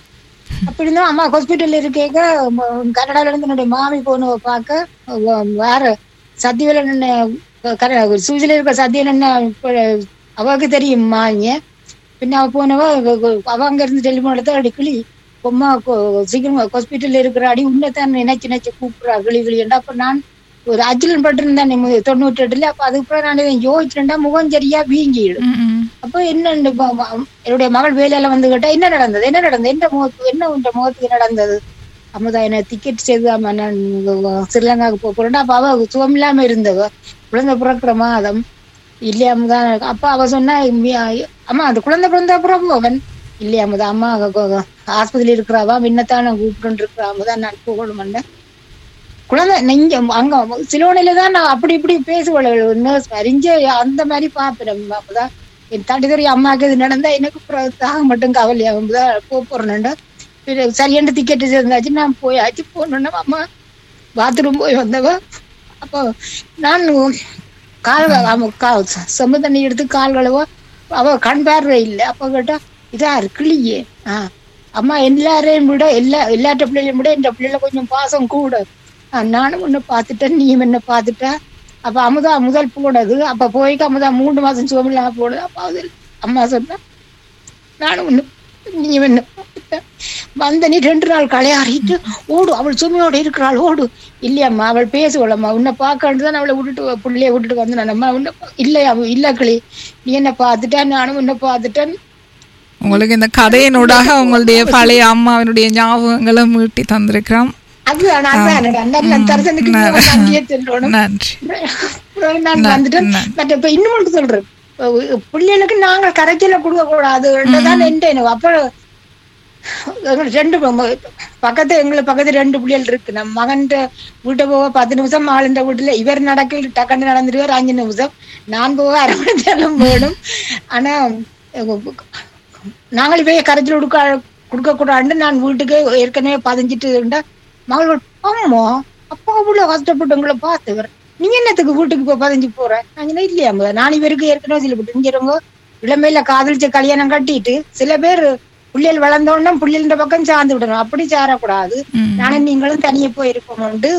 அப்படி இருந்தும் அம்மா ஹாஸ்பிட்டல் இருக்கேக்க ம- கனடால இருந்து என்னுடைய மாமி போன பார்க்க வ- வேற சத்தியவேலன் சூசில இருக்க சத்தியன் அவருக்கு தெரியும் மாங்க பின்ன அவ போனவ அவ- அவ- அவ அங்க இருந்து டெலிஃபோன் எடுத்தா அடி கிளி பொம்மா கொ- சீக்கிரம் ஹாஸ்பிட்டல்ல இருக்கிற அடி உன்னைத்தான் நினைச்சு நினைச்சு கூப்பிடுறா கிளி கிளிண்டா அப்ப நான் ஒரு அஜிலன் பட்டிருந்தேன் தொண்ணூற்றி எட்டுல அப்ப அதுக்கப்புறம் நான் இதை யோசிச்சுட்டா முகம் சரியா வீங்கிடும் ம், ம். அப்ப என்ன இந்த ம- ம- என்னுடைய மகள் வேலையில வந்து கேட்டா என்ன நடந்தது என்ன நடந்தது என்ன முகத்துக்கு என்ன உண்ட முகத்துக்கு நடந்தது அமுதா என்ன டிக்கெட் செய்து ஆமா நான் இங்க ஸ்ரீலங்காவுக்கு போக போறேன் அப்ப அவ சுகம் இல்லாம இருந்தவ குழந்தை பிறக்கிற மாதம் இல்லையா அமுதா அப்ப அவ சொன்னா "மி- அம்மா அந்த குழந்தை பிறந்த அப்புறம் அவன் இல்லையா அமுதா அம்மா ஆஸ்பத்திரி இருக்கிறாவா முன்னத்தான் கூப்பிட்டு இருக்கிறா அமுதா நான் போகணும்னு குழந்தை நெஞ்ச அங்க சிலோனையில தான் நான் அப்படி இப்படி பேசுவேன் நர்ஸ் அறிஞ்ச அந்த மாதிரி பாப்பேன் அப்பதான் என் தட்டி தெரிய அம்மாவுக்கு இது நடந்தா எனக்கு அப்புறம் தாக மட்டும் கவலையாகும் தான் போக போறேன்டா சரியான டிக்கெட் இருந்தாச்சு நான் போயாச்சு போனோன்னா அம்மா பாத்ரூம் போய் வந்தவ அப்போ நான் கால் அவ- கா- செம்பு தண்ணி எடுத்து கால் கழுவ அவ கண் பார்வை இல்லை அப்ப கேட்டா இதா இருக்குல்லையே ஆஹ் அம்மா எல்லாரையும் விட எல்லா எல்லாட்ட பிள்ளைகளையும் விட இந்த பிள்ளைல கொஞ்சம் பாசம் கூட ஆ, நானும் ஒண்ணு பார்த்துட்டேன் நீயும் என்ன பார்த்துட்ட அப்ப அமுதா முதல் போனது அப்ப போய்க்கு அமுதா மூன்று மாசம் சுகமில்லாம போனது அப்ப அது அம்மா சொன்னா நானும் ஒண்ணு நீ என்ன பார்த்துட்ட கூப்பிட்டேன் வந்த நீ ரெண்டு நாள் களையாறிட்டு ஓடு அவள் சுமையோட இருக்கிறாள் ஓடு இல்லையம்மா அவள் பேசுவளம்மா உன்னை பார்க்கறது தான் அவளை விட்டுட்டு பிள்ளைய விட்டுட்டு வந்து அம்மா உன்னை பா- இல்லை அவ இல்ல கிளி நீ என்ன பார்த்துட்டேன் நானும் உன்னை பார்த்துட்டேன் உங்களுக்கு இந்த கதையினூடாக உங்களுடைய பழைய அம்மாவினுடைய ஞாபகங்களும் மீட்டி தந்திருக்கிறோம் அது அதான் அதான் தரசனுக்கு அங்கேயே செல்லணும் நன்றி அப்புறம் நான் வந்துட்டேன் மற்ற இப்ப இன்னும் ஒன்று சொல்றேன் இப்ப பிள்ளைகளுக்கு நாங்கள் கரைச்சல கொடுக்க கூடாதுன்றதான் எந்த எண்ணம். அப்ப எங்களுக்கு ரெண்டு ப- பக்கத்து எங்களை பக்கத்து ரெண்டு பிள்ளைகள் இருக்கு நம்ம மகன் வீட்டை போக பத்து நிமிஷம் ஆளுன்ற வீட்டுல இவர் நடக்க டக்குன்னு நடந்துருவார் அஞ்சு நிமிஷம் நான் போக அரை மணி நேரம் வேணும் ஆனா அஹ், நாங்கள் போய் கரைச்சல் கொடுக்க கொடுக்க கூடாதுன்னு நான் வீட்டுக்கு ஏற்கனவே பதிஞ்சிட்டு இருந்தா மகள் அம்மா அப்பா அவ்வளவு கஷ்டப்பட்டு உங்களை பார்த்தவர் நீங்க என்னத்துக்கு வீட்டுக்கு போய் பதிஞ்சு போற நான் சொன்னேன், இல்லையா அம்மா, நான் இவருக்கு ஏற்கனவே சொல்லப்பட்டு இங்கிறவங்க இளமையில காதலிச்ச கல்யாணம் கட்டிட்டு சில பேர் புள்ளியல் வளர்ந்தோன்னா புள்ளியல்ன்ற பக்கம் சார்ந்து விடணும் அப்படி சாரக்கூடாது நானும் நீங்களும் தனியே போயிருக்கோம்ட்டு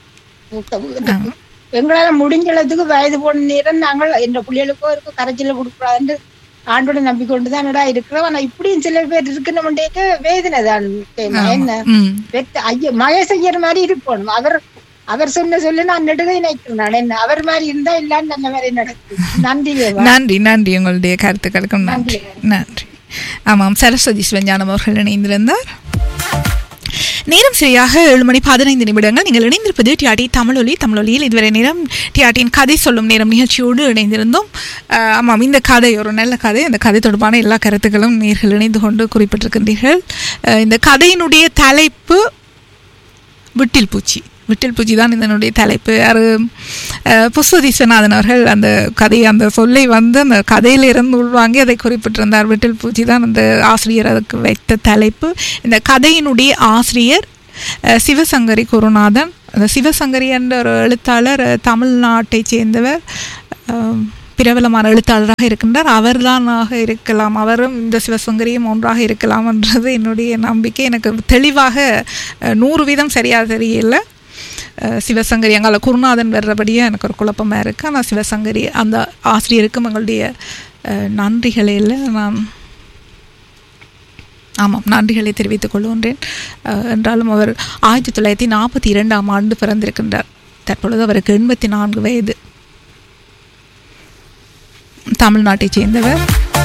எங்களால முடிஞ்ச அளவுக்கு வயது போன நேரம் நாங்கள் என்ற பிள்ளைகளுக்கோ இருக்க கரைச்சல கொடுக்கூடாதுன்னு ஆண்டோட நம்பிக்கொண்டு தானடா இருக்கிறோம் ஆனா இப்படியும் சில பேர் இருக்கணும்ன்றேக்க வேதனை தான் தெரியுமா? என்ன ம் வெத்த- ஐயோ மழை செய்யற மாதிரி இருக்கணும் அவர் அவர் சொன்ன சொல்லு நான் நெடுகை நினைக்கிறேன் நான் என்ன அவர் மாதிரி இருந்தா எல்லாம் நல்ல மாதிரி நடக்கும் நன்றி தேவா. நன்றி நன்றி உங்களுடைய கருத்துக்களுக்கும் நன்றி நன்றி ஆமாம் சரஸ்வதி சிவஞானம் அவர்கள் இணைந்திருந்தார் நேரம் சரியாக ஏழு மணி பதினைந்து நிமிடங்கள் நீங்கள் இணைந்திருப்பது டிஆர்டி தமிழொலி தமிழொலியில் இதுவரை நேரம் டிஆர்டியின் கதை சொல்லும் நேரம் நிகழ்ச்சியோடு இணைந்திருந்தோம் அஹ், ஆமாம் இந்த கதை ஒரு நல்ல கதை அந்த கதை தொடர்பான எல்லா கருத்துக்களும் நேர்கள் இணைந்து கொண்டு குறிப்பிட்டிருக்கின்றீர்கள் அஹ், இந்த கதையினுடைய தலைப்பு விட்டில் பூச்சி விட்டில் பூச்சி தான் இதனுடைய தலைப்பு யாரு அஹ், புஷ்பதி விஸ்வநாதன் அவர்கள் அந்த கதையை அந்த சொல்லை வந்து அந்த கதையிலிருந்து உள்வாங்கி அதை குறிப்பிட்டிருந்தார் விட்டில் பூச்சி தான் அந்த ஆசிரியர் அதுக்கு வைத்த தலைப்பு இந்த கதையினுடைய ஆசிரியர் அஹ், சிவசங்கரி குருநாதன் அந்த சிவசங்கரி என்ற ஒரு எழுத்தாளர் அஹ், தமிழ்நாட்டைச் சேர்ந்தவர் அஹ், பிரபலமான எழுத்தாளராக இருக்கின்றார் அவர்தானாக இருக்கலாம் அவரும் இந்த சிவசங்கரியும் ஒன்றாக இருக்கலாம் என்றது என்னுடைய நம்பிக்கை எனக்கு தெளிவாக அஹ், நூறு வீதம் சரியாக தெரியல அஹ், சிவசங்கரி அங்கால குருநாதன் வர்றபடியே எனக்கு ஒரு குழப்பமாக இருக்குது ஆனால் சிவசங்கரி அந்த ஆசிரியருக்கும் எங்களுடைய அஹ், நன்றிகளை இல்லை நான் ஆமாம் நன்றிகளை தெரிவித்துக் கொள்கின்றேன் அஹ், என்றாலும் அவர் ஆயிரத்தி தொள்ளாயிரத்தி நாற்பத்தி இரண்டாம் ஆண்டு பிறந்திருக்கின்றார் தற்பொழுது அவருக்கு எண்பத்தி நான்கு வயது தமிழ்நாட்டைச் சேர்ந்தவர்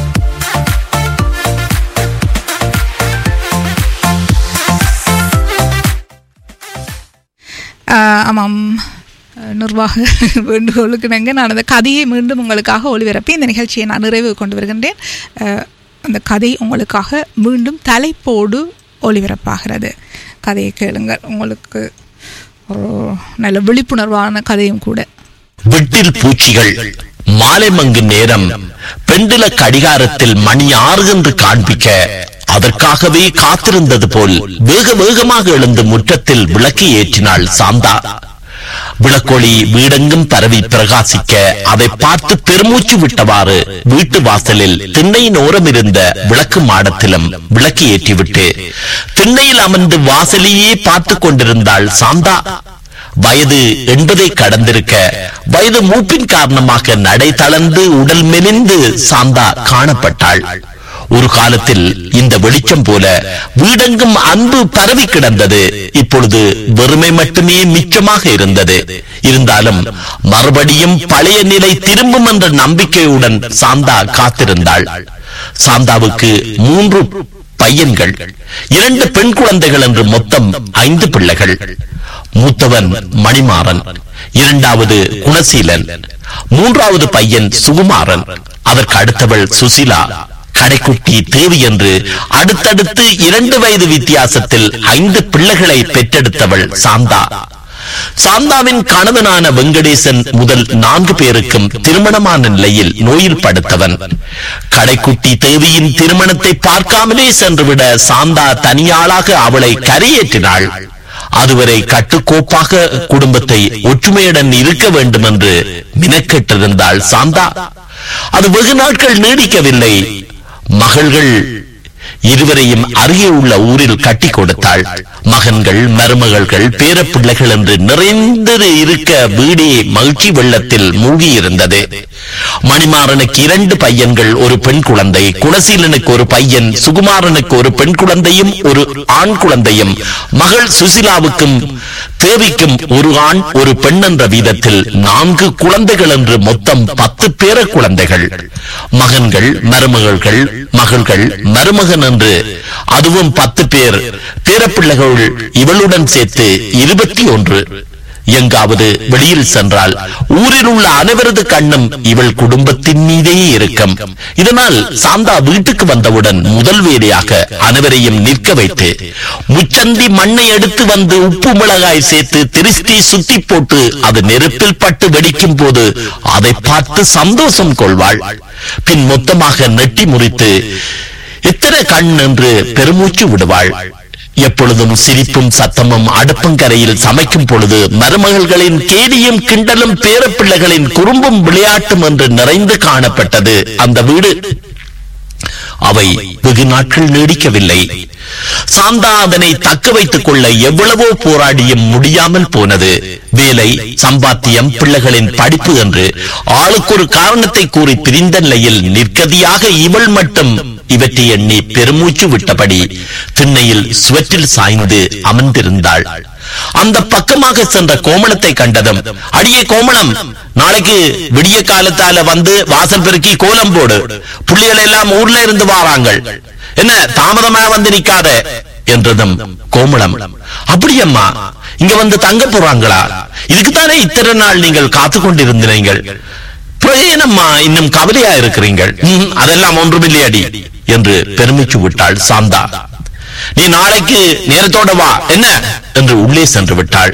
ஆஹ் ஆமாம் அஹ் நிர்வாக வேண்டுகோளுக்கு இணங்க நான் அந்த கதையை மீண்டும் உங்களுக்காக ஒளிபரப்பி இந்த நிகழ்ச்சியை நான் நிறைவு கொண்டு வருகின்றேன் அஹ் அந்த கதை உங்களுக்காக மீண்டும் தலைப்போடு ஒளிபரப்பாகிறது கதையை கேளுங்கள் உங்களுக்கு ஒரு நல்ல விழிப்புணர்வான கதையும் கூட விட்டில் பூச்சிகள் மாலை மங்கு நேரம் பெண்டில கடிகாரத்தில் மணி ஆறு என்று காண்பிக்க அதற்காகவே காத்திருந்தது போல் வேக வேகமாக எழுந்து முற்றத்தில் விளக்கு ஏற்றினாள் சாந்தா விளக்கொளி வீடெங்கும் பரவி பிரகாசிக்க அதை பார்த்து பெருமூச்சு விட்டவாறு வீட்டு வாசலில் திண்ணையின் ஓரம் இருந்த விளக்கு மாடத்திலும் விளக்கு ஏற்றிவிட்டு திண்ணையில் அமர்ந்து வாசலையே பார்த்து கொண்டிருந்தாள் சாந்தா வயது எண்பதை கடந்திருக்க வயது மூப்பின் காரணமாக நடை தளர்ந்து உடல் மெலிந்து சாந்தா காணப்பட்டாள் ஒரு காலத்தில் இந்த வெளிச்சம் போல வீடெங்கும் அன்பு பரவி கிடந்தது இப்பொழுது வெறுமை மட்டுமே மிச்சமாக இருந்தது இருந்தாலும் மறுபடியும் பழைய நிலை திரும்பும் என்ற நம்பிக்கையுடன் சாந்தா காத்திருந்தாள் சாந்தாவுக்கு மூன்று பையன்கள் இரண்டு பெண் குழந்தைகள் என்று மொத்தம் ஐந்து பிள்ளைகள் மூத்தவன் மணிமாறன் இரண்டாவது குணசீலன் மூன்றாவது பையன் சுகுமாரன் அதற்கு அடுத்தவள் சுசிலா கடைக்குட்டி தேவி என்று அடுத்தடுத்து இரண்டு வயது வித்தியாசத்தில் ஐந்து பிள்ளைகளை பெற்றெடுத்தவள் சாந்தா சாந்தாவின் கணவனான வெங்கடேசன் முதல் நான்கு பேருக்கும் திருமணமான நிலையில் நோயில் படுத்தவன் கடைக்குட்டி தேவியின் திருமணத்தை பார்க்காமலே சென்றுவிட சாந்தா தனியாளாக அவளை கரையேற்றினாள் அதுவரை கட்டுக்கோப்பாக குடும்பத்தை ஒற்றுமையுடன் இருக்க வேண்டும் என்று மினக்கெட்டிருந்தாள் சாந்தா அது வெகு நாட்கள் நீடிக்கவில்லை மகள்கள் இருவரையும் அருகே உள்ள ஊரில் கட்டி கொடுத்தாள் மகன்கள் மருமகள்கள் பேரப்பிள்ளைகள் என்று நிறைந்து இருக்க வீடே மகிழ்ச்சி வெள்ளத்தில் மூழ்கி இருந்தது மணிமாறனுக்கு இரண்டு பையன்கள் ஒரு பெண் குழந்தை குணசீலனுக்கு ஒரு பையன் சுகுமாரனுக்கு ஒரு பெண் குழந்தையும் ஒரு ஆண் குழந்தையும் மகள் சுசிலாவுக்கும் தேவிக்கும் ஒரு ஆண் ஒரு பெண் என்ற வீதத்தில் நான்கு குழந்தைகள் என்று மொத்தம் பத்து பேர குழந்தைகள் மகன்கள் மருமகள்கள் மகள்கள் மருமகன் என்று அதுவும் பத்து பேர் பேரப்பிள்ளைகள் இவளுடன் சேர்த்து இருபத்தி ஒன்று எங்காவது வெளியில் சென்றால் ஊரில் உள்ள அனைவரது கண்ணும் இவள் குடும்பத்தின் மீதே இருக்கும் இதனால் சாந்தா வீட்டுக்கு வந்தவுடன் முதல் வேலையாக அனைவரையும் நிற்க வைத்து முச்சந்தி மண்ணை எடுத்து வந்து உப்பு மிளகாய் சேர்த்து திருஷ்டி சுத்தி போட்டு அது நெருப்பில் பட்டு வெடிக்கும் போது அதை பார்த்து சந்தோஷம் கொள்வாள் பின் மொத்தமாக நெட்டி முறித்து எத்தனை கண் என்று பெருமூச்சு விடுவாள் எப்பொழுதும் சிரிப்பும் சத்தமும் அடுப்பங்கரையில் சமைக்கும் பொழுது மருமகள்களின் கேலியும் கிண்டலும் பேரப்பிள்ளைகளின் குறும்பும் விளையாட்டும் என்று நிறைந்து காணப்பட்டது அந்த வீடு அவை வெகு நாட்கள் நீடிக்கவில்லை சாந்தா அதனை தக்க வைத்துக் கொள்ள எவ்வளவோ போராடியும் முடியாமல் போனது வேலை சம்பாத்தியம் பிள்ளைகளின் படிப்பு என்று ஆளுக்கு ஒரு காரணத்தை கூறி பிரிந்த நிலையில் நிற்கதியாக இவள் மட்டும் இவற்றை எண்ணி பெருமூச்சு விட்டபடி திண்ணையில் சுவற்றில் சாய்ந்து அமர்ந்திருந்தாள் அந்த பக்கமாக சென்ற கோமளத்தை கண்டதும் அடியே கோமளம் நாளைக்கு விடிய காலத்தால வந்து வாசல் பெருக்கி கோலம் போடு புள்ளிகள் எல்லாம் ஊர்ல இருந்து வாராங்கள் என்ன தாமதமா வந்து நிக்காத என்றதும் கோமளம் அப்படியம்மா இங்க வந்து தங்க போறாங்களா இதுக்குத்தானே இத்தனை நாள் நீங்கள் காத்து கொண்டிருந்தீர்கள் பிரயணம்மா இன்னும் கவலையா இருக்கிறீர்கள் "ம், அதெல்லாம் ஒன்றுமில்லையடி என்று பெருமிச்சு விட்டாள் சாந்தா நீ நாளைக்கு நேரத்தோட வா என்ன என்று உள்ளே சென்று விட்டாள்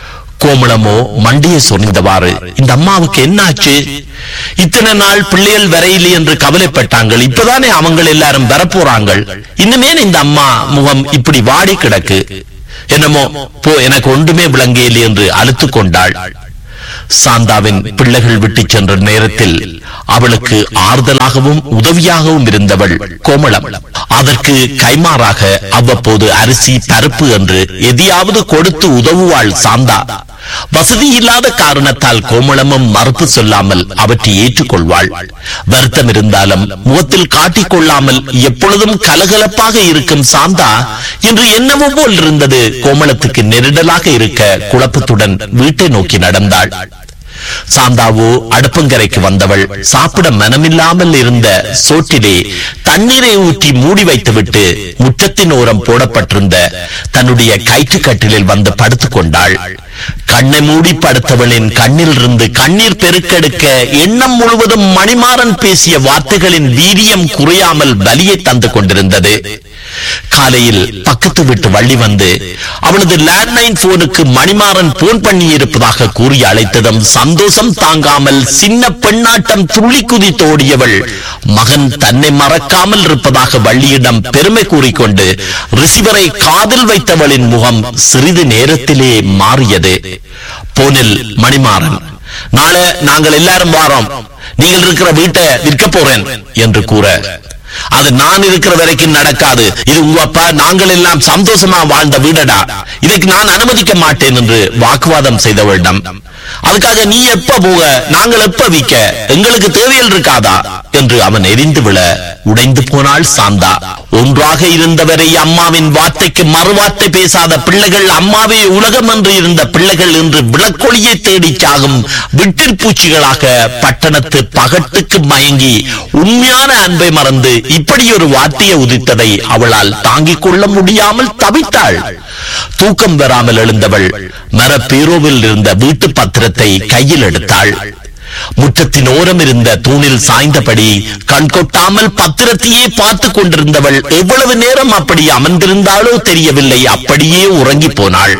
கோமளமோ மண்டியை சொரிந்தவாறு இந்த அம்மாவுக்கு என்னாச்சு இத்தனை நாள் பிள்ளைகள் வரையிலே என்று கவலைப்பட்டாங்கள் இப்பதானே அவங்க எல்லாரும் வரப்போறாங்கள் இன்னுமே இந்த அம்மா முகம் இப்படி வாடி கிடக்கு என்னமோ போ எனக்கு ஒன்றுமே விளங்கவில்லை என்று அழுத்துக் கொண்டாள் சாந்தாவின் பிள்ளைகள் விட்டு சென்ற நேரத்தில் அவளுக்கு ஆறுதலாகவும் உதவியாகவும் இருந்தவள் கோமளம் அதற்கு கைமாறாக அவ்வப்போது அரிசி பருப்பு என்று எதையாவது கொடுத்து உதவுவாள் சாந்தா வசதி இல்லாத காரணத்தால் கோமளமும் மறுப்பு சொல்லாமல் அவற்றை ஏற்றுக்கொள்வாள் வருத்தம் இருந்தாலும் முகத்தில் காட்டிக் கொள்ளாமல் எப்பொழுதும் கலகலப்பாக இருக்கும் சாந்தா இன்று என்னவோ போல் இருந்தது கோமளத்துக்கு நெருடலாக இருக்க குழப்பத்துடன் வீட்டை நோக்கி நடந்தாள் சாந்தாவோ அடுப்பங்கரைக்கு வந்தவள் சாப்பிட மனமில்லாமல் இருந்த சோற்றிலே தண்ணீரை ஊற்றி மூடி வைத்துவிட்டு முற்றத்தின் ஓரம் போடப்பட்டிருந்த தன்னுடைய கயிற்றுக்கட்டிலில் வந்து படுத்துக் கொண்டாள் கண்ணை மூடி படுத்தவளின் கண்ணில் இருந்து கண்ணீர் பெருக்கெடுக்க எண்ணம் முழுவதும் மணிமாறன் பேசிய வார்த்தைகளின் வீரியம் குறையாமல் வலியை தந்து கொண்டிருந்தது காலையில் பக்கத்து வீட்டு வள்ளி வந்து அவளது லேண்ட்லைன் போனுக்கு மணிமாறன் போன் பண்ணி இருப்பதாக கூறி அழைத்ததும் சந்தோஷம் தாங்காமல் சின்ன பெண்ணாட்டம் துள்ளி குதித்தோடியவள் மகன் தன்னை மறக்காமல் இருப்பதாக வள்ளியிடம் பெருமை கூறிக்கொண்டு ரிசீவரை காதில் வைத்தவளின் முகம் சிறிது நேரத்திலே மாறியது போனில் மணிமாறன் நாளை நாங்கள் எல்லாரும் வாரோம் நீங்கள் இருக்கிற வீட்டை விற்க போறேன் என்று கூற அது நான் இருக்கிற வரைக்கும் நடக்காது இது உங்க அப்பா நாங்கள் எல்லாம் சந்தோஷமா வாழ்ந்த வீடடா இதுக்கு நான் அனுமதிக்க மாட்டேன் என்று வாக்குவாதம் செய்தவளிடம் அதுக்காக நீ எப்ப போக நாங்கள் எப்ப விற்க எங்களுக்கு தேவையில் இருக்காதா என்று அவன் எரிந்து விழ உடைந்து போனாள் சாந்தா ஒன்றாக இருந்தவரை அம்மாவின் வார்த்தைக்கு மறுவார்த்தை பேசாத பிள்ளைகள் அம்மாவே உலகம் என்று இருந்த பிள்ளைகள் என்று விளக்கொளியை தேடி சாகும் விட்டில் பூச்சிகளாக பட்டணத்து பகட்டுக்கு மயங்கி உண்மையான அன்பை மறந்து இப்படி ஒரு வார்த்தையை உதித்ததை அவளால் தாங்கிக் கொள்ள முடியாமல் தவித்தாள் தூக்கம் வராமல் எழுந்தவள் மர பீரோவில் இருந்த வீட்டு பத்திரத்தை கையில் எடுத்தாள் முற்றத்தின் ஓரம் இருந்த தூணில் சாய்ந்தபடி கண் கொட்டாமல் பத்திரத்தையே பார்த்து கொண்டிருந்தவள் எவ்வளவு நேரம் அப்படி அமர்ந்திருந்தாலோ தெரியவில்லை அப்படியே உறங்கி போனாள்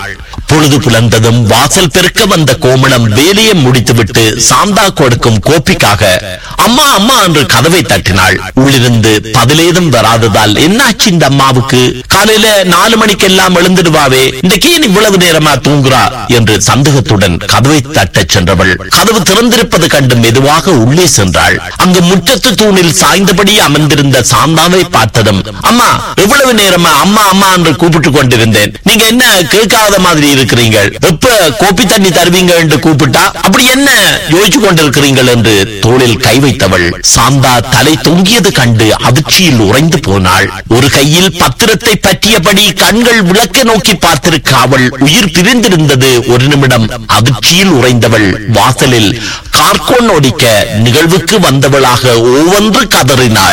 பொழுது புலர்ந்ததும் வாசல் பெருக்க வந்த கோமணம் வேலையை முடித்துவிட்டு சாந்தா கொடுக்கும் கோப்பிக்காக அம்மா அம்மா என்று கதவை தட்டினாள் உள்ளிருந்து பதிலேதும் வராததால் என்னாச்சு இந்த அம்மாவுக்கு காலையில நாலு மணிக்கெல்லாம் எழுந்துடுவாவே இன்றைக்கு ஏன் இவ்வளவு நேரமா தூங்குறா என்று சந்தேகத்துடன் கதவை தட்டச் சென்றவள் கதவு திறந்திருப்பது கண்டு மெதுவாக உள்ளே சென்றாள் அங்கு முற்றத்து தூணில் சாய்ந்தபடி அமர்ந்திருந்த சாந்தாவை பார்த்ததும் அம்மா எவ்வளவு நேரமா அம்மா அம்மா என்று கூப்பிட்டு கொண்டிருந்தேன் நீங்க என்ன கேட்காத மாதிரி இருக்கிறீங்க எப்ப கோப்பி தண்ணி தருவீங்க என்று கூப்பிட்டா அப்படி என்ன யோசிச்சு கொண்டிருக்கிறீர்கள் என்று தோளில் கை வைத்தவள் சாந்தா தலை தொங்கியது கண்டு அதிர்ச்சியில் உறைந்து போனாள் ஒரு கையில் பத்திரத்தை பற்றியபடி கண்கள் விளக்க நோக்கி பார்த்திருக்க அவள் உயிர் பிரிந்திருந்தது ஒரு நிமிடம் அதிர்ச்சியில் உறைந்தவள் வாசலில் கார்கோன் ஒடிக்க நிகழ்வுக்கு வந்தவளாக ஒவ்வொன்று கதறினாள்